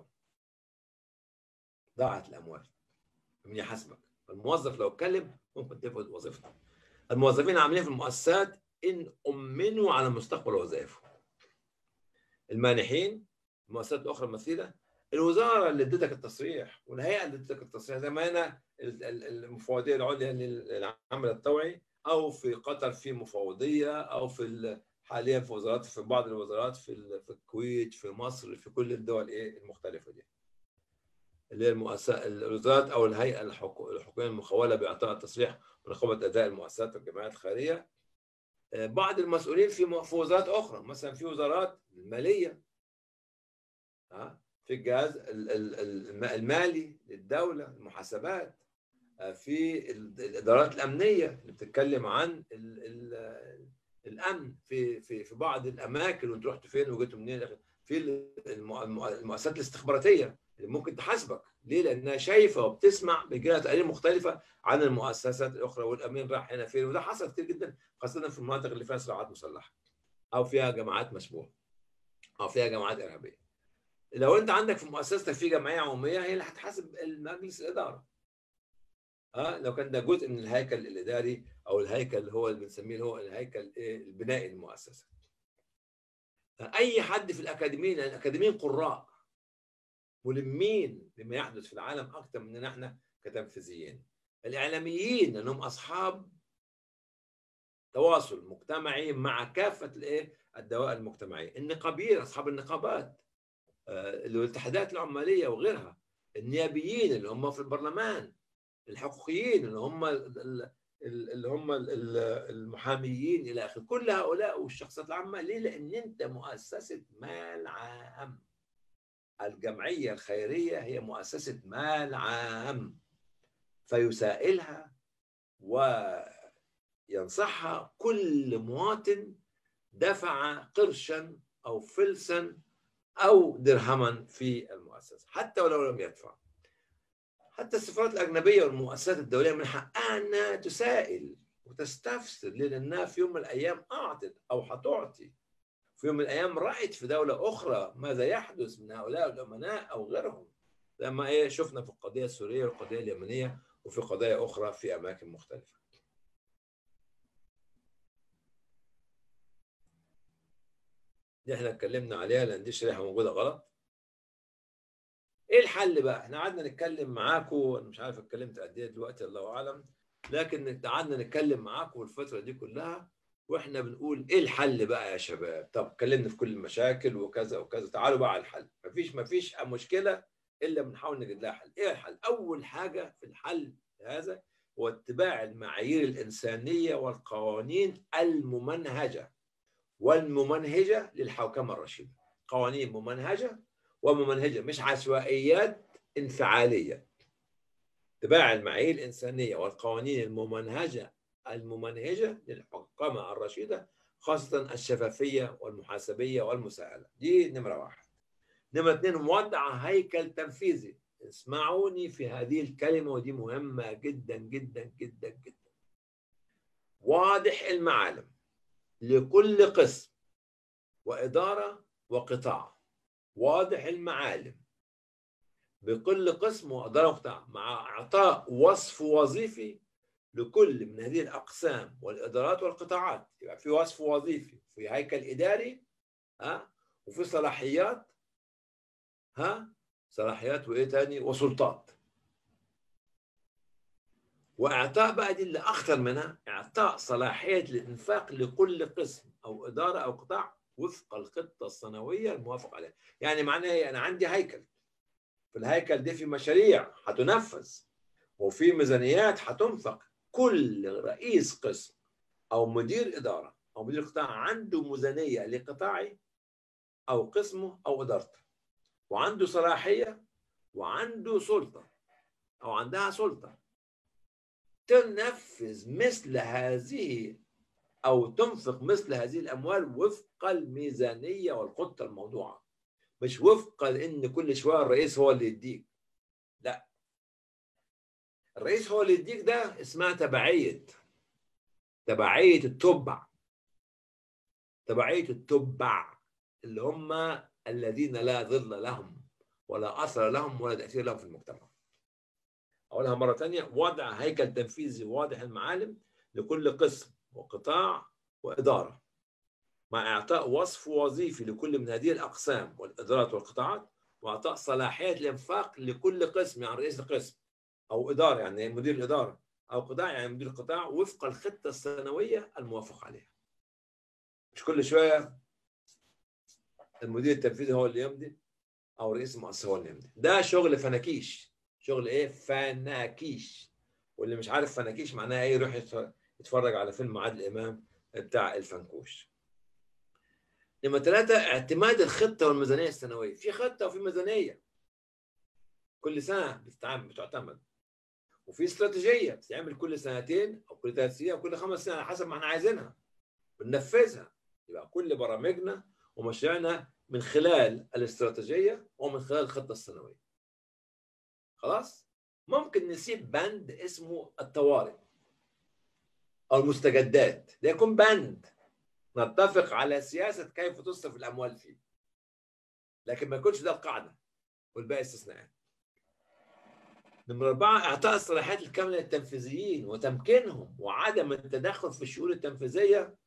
ضاعت الاموال مين يحاسبك الموظف لو اتكلم ممكن تفقد وظيفته الموظفين عاملين في المؤسسات ان امنوا على مستقبل وظائفهم المانحين المؤسسات الاخرى المثيله الوزاره اللي ادتك التصريح والهيئه اللي ادتك التصريح زي ما هنا المفوضيه العليا للعمل الطوعي او في قطر في مفوضيه او في حاليا في وزارات في بعض الوزارات في في الكويت في مصر في كل الدول ايه المختلفه دي اللي هي المؤسسات الوزارات او الهيئه الحكوميه المخوله باعطاء التصريح ورقابه اداء المؤسسات والجمعيات الخيريه بعض المسؤولين في وزارات اخرى مثلا في وزارات الماليه في الجهاز المالي للدوله المحاسبات في الادارات الامنيه اللي بتتكلم عن الامن في في في بعض الاماكن وانت رحت فين وجيت منين في المؤسسات الاستخباراتيه اللي ممكن تحاسبك ليه؟ لانها شايفه وبتسمع بيجي لها تقارير مختلفه عن المؤسسات الاخرى والامين راح هنا فين وده حصل كتير جدا خاصه في المناطق اللي فيها صراعات مسلحه او فيها جماعات مشبوهه او فيها جماعات ارهابيه. لو انت عندك في مؤسستك في جمعيه عموميه هي اللي هتحاسب المجلس الاداره. ها لو كان ده جزء من الهيكل الاداري او الهيكل اللي هو اللي بنسميه اللي هو الهيكل البنائي للمؤسسه. اي حد في الاكاديميين الاكاديميين قراء ملمين بما يحدث في العالم اكثر مننا احنا كتنفيذيين الاعلاميين لانهم اصحاب تواصل مجتمعي مع كافه الايه الدوائر المجتمعيه النقابيين اصحاب النقابات الاتحادات العماليه وغيرها النيابيين اللي هم في البرلمان الحقوقيين اللي هم اللي هم المحاميين الى اخره كل هؤلاء والشخصيات العامه ليه لان انت مؤسسه مال عام الجمعيه الخيريه هي مؤسسه مال عام فيسائلها وينصحها كل مواطن دفع قرشا او فلسا او درهما في المؤسسه حتى ولو لم يدفع حتى السفارات الأجنبية والمؤسسات الدولية من حقها أنها تسائل وتستفسر لأنها في يوم من الأيام أعطت أو هتعطي في يوم من الأيام رأت في دولة أخرى ماذا يحدث من هؤلاء الأمناء أو غيرهم لما إيه شفنا في القضية السورية والقضية اليمنية وفي قضايا أخرى في أماكن مختلفة دي احنا اتكلمنا عليها لان دي شريحه موجوده غلط ايه الحل بقى؟ احنا قعدنا نتكلم معاكم انا مش عارف اتكلمت قد ايه دلوقتي الله اعلم لكن قعدنا نتكلم معاكم الفتره دي كلها واحنا بنقول ايه الحل بقى يا شباب؟ طب اتكلمنا في كل المشاكل وكذا وكذا تعالوا بقى على الحل مفيش مفيش مشكله الا بنحاول نجد لها حل ايه الحل؟ اول حاجه في الحل هذا هو اتباع المعايير الانسانيه والقوانين الممنهجه والممنهجه للحوكمه الرشيده قوانين ممنهجه وممنهجه مش عشوائيات انفعاليه اتباع المعايير الانسانيه والقوانين الممنهجه الممنهجه للحكامه الرشيده خاصه الشفافيه والمحاسبيه والمساءله دي نمره واحد نمره اثنين وضع هيكل تنفيذي اسمعوني في هذه الكلمه ودي مهمه جدا جدا جدا جدا واضح المعالم لكل قسم واداره وقطاع واضح المعالم بكل قسم وإدارة وقطاع مع إعطاء وصف وظيفي لكل من هذه الأقسام والإدارات والقطاعات يبقى في وصف وظيفي في هيكل إداري ها وفي صلاحيات ها صلاحيات وإيه تاني وسلطات وإعطاء بقى دي اللي أخطر منها إعطاء صلاحية الإنفاق لكل قسم أو إدارة أو قطاع وفق الخطة السنوية الموافق عليها يعني معناه ايه انا عندي هيكل في الهيكل ده في مشاريع هتنفذ وفي ميزانيات هتنفق كل رئيس قسم او مدير اداره او مدير قطاع عنده ميزانيه لقطاعي او قسمه او ادارته وعنده صلاحيه وعنده سلطه او عندها سلطه تنفذ مثل هذه او تنفق مثل هذه الاموال وفق الميزانيه والخطه الموضوعه مش وفق ان كل شويه الرئيس هو اللي يديك لا الرئيس هو اللي يديك ده اسمها تبعيه تبعيه التبع تبعيه التبع اللي هم الذين لا ظل لهم ولا اثر لهم ولا تاثير لهم في المجتمع اقولها مره ثانيه وضع هيكل تنفيذي واضح المعالم لكل قسم وقطاع وإدارة مع إعطاء وصف وظيفي لكل من هذه الأقسام والإدارات والقطاعات وإعطاء صلاحية الإنفاق لكل قسم يعني رئيس القسم أو إدارة يعني مدير الإدارة أو قطاع يعني مدير القطاع وفق الخطة السنوية الموافق عليها مش كل شوية المدير التنفيذي هو اللي يمضي أو رئيس المؤسسة هو اللي يمضي ده شغل فناكيش شغل إيه فناكيش واللي مش عارف فناكيش معناها إيه يروح يتفرج على فيلم عادل امام بتاع الفنكوش نمرة ثلاثة اعتماد الخطة والميزانية السنوية في خطة وفي ميزانية كل سنة بتتعمل بتعتمد وفي استراتيجية بتتعمل كل سنتين أو كل ثلاث سنين أو كل خمس سنين على حسب ما احنا عايزينها بننفذها يبقى كل برامجنا ومشاريعنا من خلال الاستراتيجية ومن خلال الخطة السنوية خلاص ممكن نسيب بند اسمه الطوارئ أو المستجدات ده يكون بند نتفق على سياسة كيف تصرف الأموال فيه لكن ما يكونش ده القاعدة والباقي استثناءات نمرة أربعة إعطاء الصلاحيات الكاملة للتنفيذيين وتمكينهم وعدم التدخل في الشؤون التنفيذية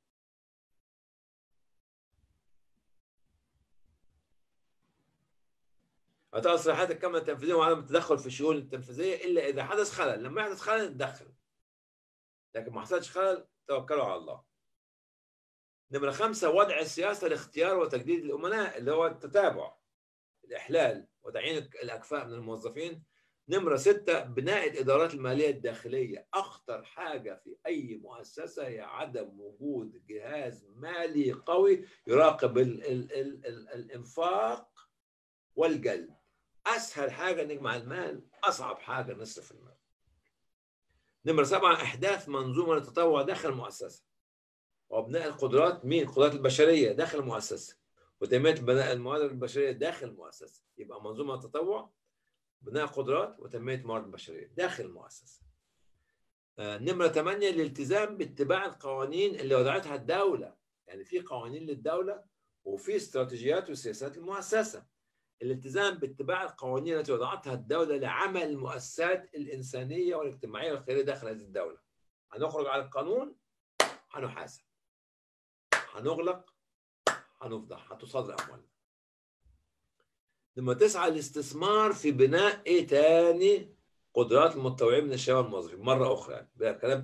إعطاء الصلاحيات الكاملة للتنفيذيين وعدم التدخل في الشؤون التنفيذية إلا إذا حدث خلل لما يحدث خلل نتدخل لكن ما حصلش خلل توكلوا على الله نمرة خمسة وضع السياسة لاختيار وتجديد الأمناء اللي هو التتابع الإحلال وتعيين الأكفاء من الموظفين نمرة ستة بناء الإدارات المالية الداخلية أخطر حاجة في أي مؤسسة هي عدم وجود جهاز مالي قوي يراقب ال ال ال ال الإنفاق والجلب أسهل حاجة نجمع المال أصعب حاجة نصرف المال نمرة سبعة إحداث منظومة للتطوع داخل المؤسسة وبناء القدرات مين؟ القدرات البشرية داخل المؤسسة وتنمية بناء الموارد البشرية داخل المؤسسة يبقى منظومة التطوع بناء قدرات وتنمية الموارد البشرية داخل المؤسسة آه، نمرة ثمانية الالتزام باتباع القوانين اللي وضعتها الدولة يعني في قوانين للدولة وفي استراتيجيات وسياسات المؤسسة الالتزام باتباع القوانين التي وضعتها الدولة لعمل المؤسسات الإنسانية والاجتماعية والخيرية داخل هذه الدولة هنخرج على القانون هنحاسب هنغلق هنفضح هتصادر أموالنا لما تسعى الاستثمار في بناء ايه تاني قدرات المتطوعين من الشباب الموظفين مره اخرى كلمت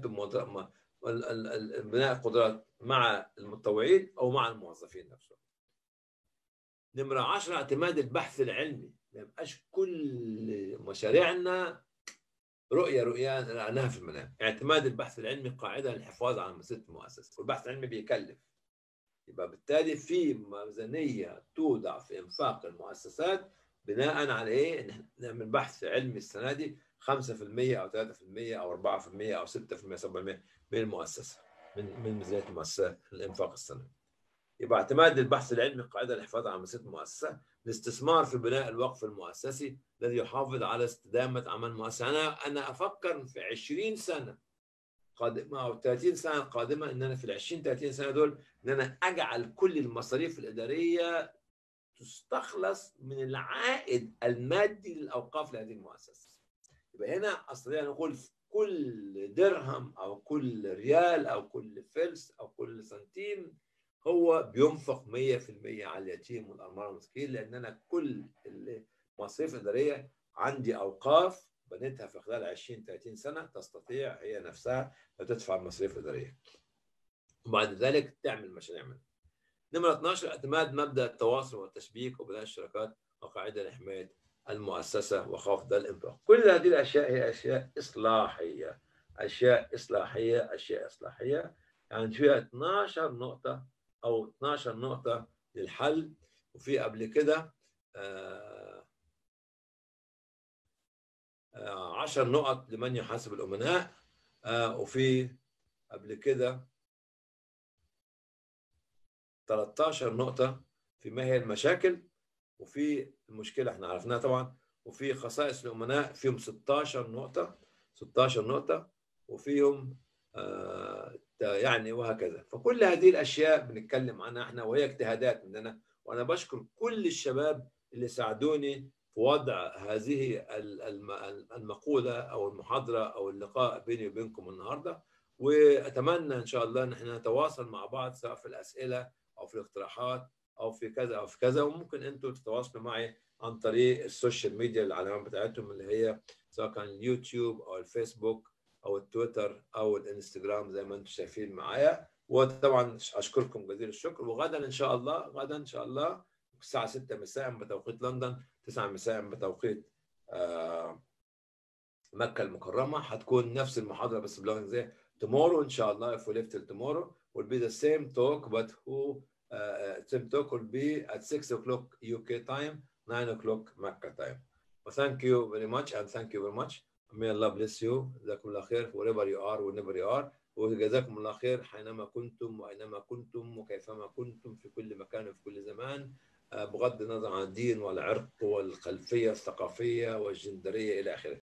بناء القدرات مع المتطوعين او مع الموظفين نفسهم نمرة 10 اعتماد البحث العلمي ما يبقاش كل مشاريعنا رؤية رؤية رأناها في المنام اعتماد البحث العلمي قاعدة للحفاظ على مسيرة المؤسسة والبحث العلمي بيكلف يبقى بالتالي في ميزانيه توضع في انفاق المؤسسات بناء على ايه؟ ان نعمل بحث علمي السنه دي 5% او 3% او 4% او 6% 7% من المؤسسه من من ميزانيه المؤسسه الانفاق السنوي. يبقى اعتماد البحث العلمي قاعده للحفاظ على مسيره المؤسسه، الاستثمار في بناء الوقف المؤسسي الذي يحافظ على استدامه عمل المؤسسه، انا انا افكر في 20 سنه قادمه او 30 سنه القادمه ان انا في ال 20 30 سنه دول ان انا اجعل كل المصاريف الاداريه تستخلص من العائد المادي للاوقاف لهذه المؤسسه. يبقى هنا استطيع ان اقول كل درهم او كل ريال او كل فلس او كل سنتيم هو بينفق 100% على اليتيم والارمله والمسكين لان انا كل المصاريف الاداريه عندي اوقاف بنيتها في خلال 20 30 سنه تستطيع هي نفسها تدفع المصاريف الاداريه. وبعد ذلك تعمل مشاريع منها. نمرة 12 اعتماد مبدا التواصل والتشبيك وبناء الشراكات وقاعده لحمايه المؤسسه وخفض الانفاق. كل هذه الاشياء هي اشياء اصلاحيه. اشياء اصلاحيه اشياء اصلاحيه يعني فيها 12 نقطه او 12 نقطه للحل وفي قبل كده آه 10 نقط لمن يحاسب الأمناء آه وفي قبل كده 13 نقطة في ما هي المشاكل وفي المشكلة احنا عرفناها طبعا وفي خصائص الأمناء فيهم 16 نقطة 16 نقطة وفيهم آه يعني وهكذا فكل هذه الأشياء بنتكلم عنها احنا وهي اجتهادات مننا وأنا بشكر كل الشباب اللي ساعدوني في وضع هذه المقولة أو المحاضرة أو اللقاء بيني وبينكم النهاردة وأتمنى إن شاء الله أن احنا نتواصل مع بعض سواء في الأسئلة أو في الاقتراحات أو في كذا أو في كذا وممكن أنتم تتواصلوا معي عن طريق السوشيال ميديا العلامات بتاعتهم اللي هي سواء كان اليوتيوب أو الفيسبوك أو التويتر أو الانستغرام زي ما أنتم شايفين معايا وطبعا أشكركم جزيل الشكر وغدا إن شاء الله غدا إن شاء الله الساعة 6 مساء بتوقيت لندن 9 مساء بتوقيت مكة المكرمة هتكون نفس المحاضرة بس بلغة زي tomorrow إن شاء الله if we live till tomorrow will be the same talk, but who uh, same talk will be at 6 o'clock UK time, 9 o'clock Mecca time. Well, thank you very much and thank you very much. May Allah bless you. جزاكم الله خير wherever you are, whenever you are. وجزاكم الله خير حينما كنتم وأينما كنتم وكيفما كنتم في كل مكان وفي كل زمان بغض النظر عن الدين والعرق والخلفية الثقافية والجندرية إلى آخره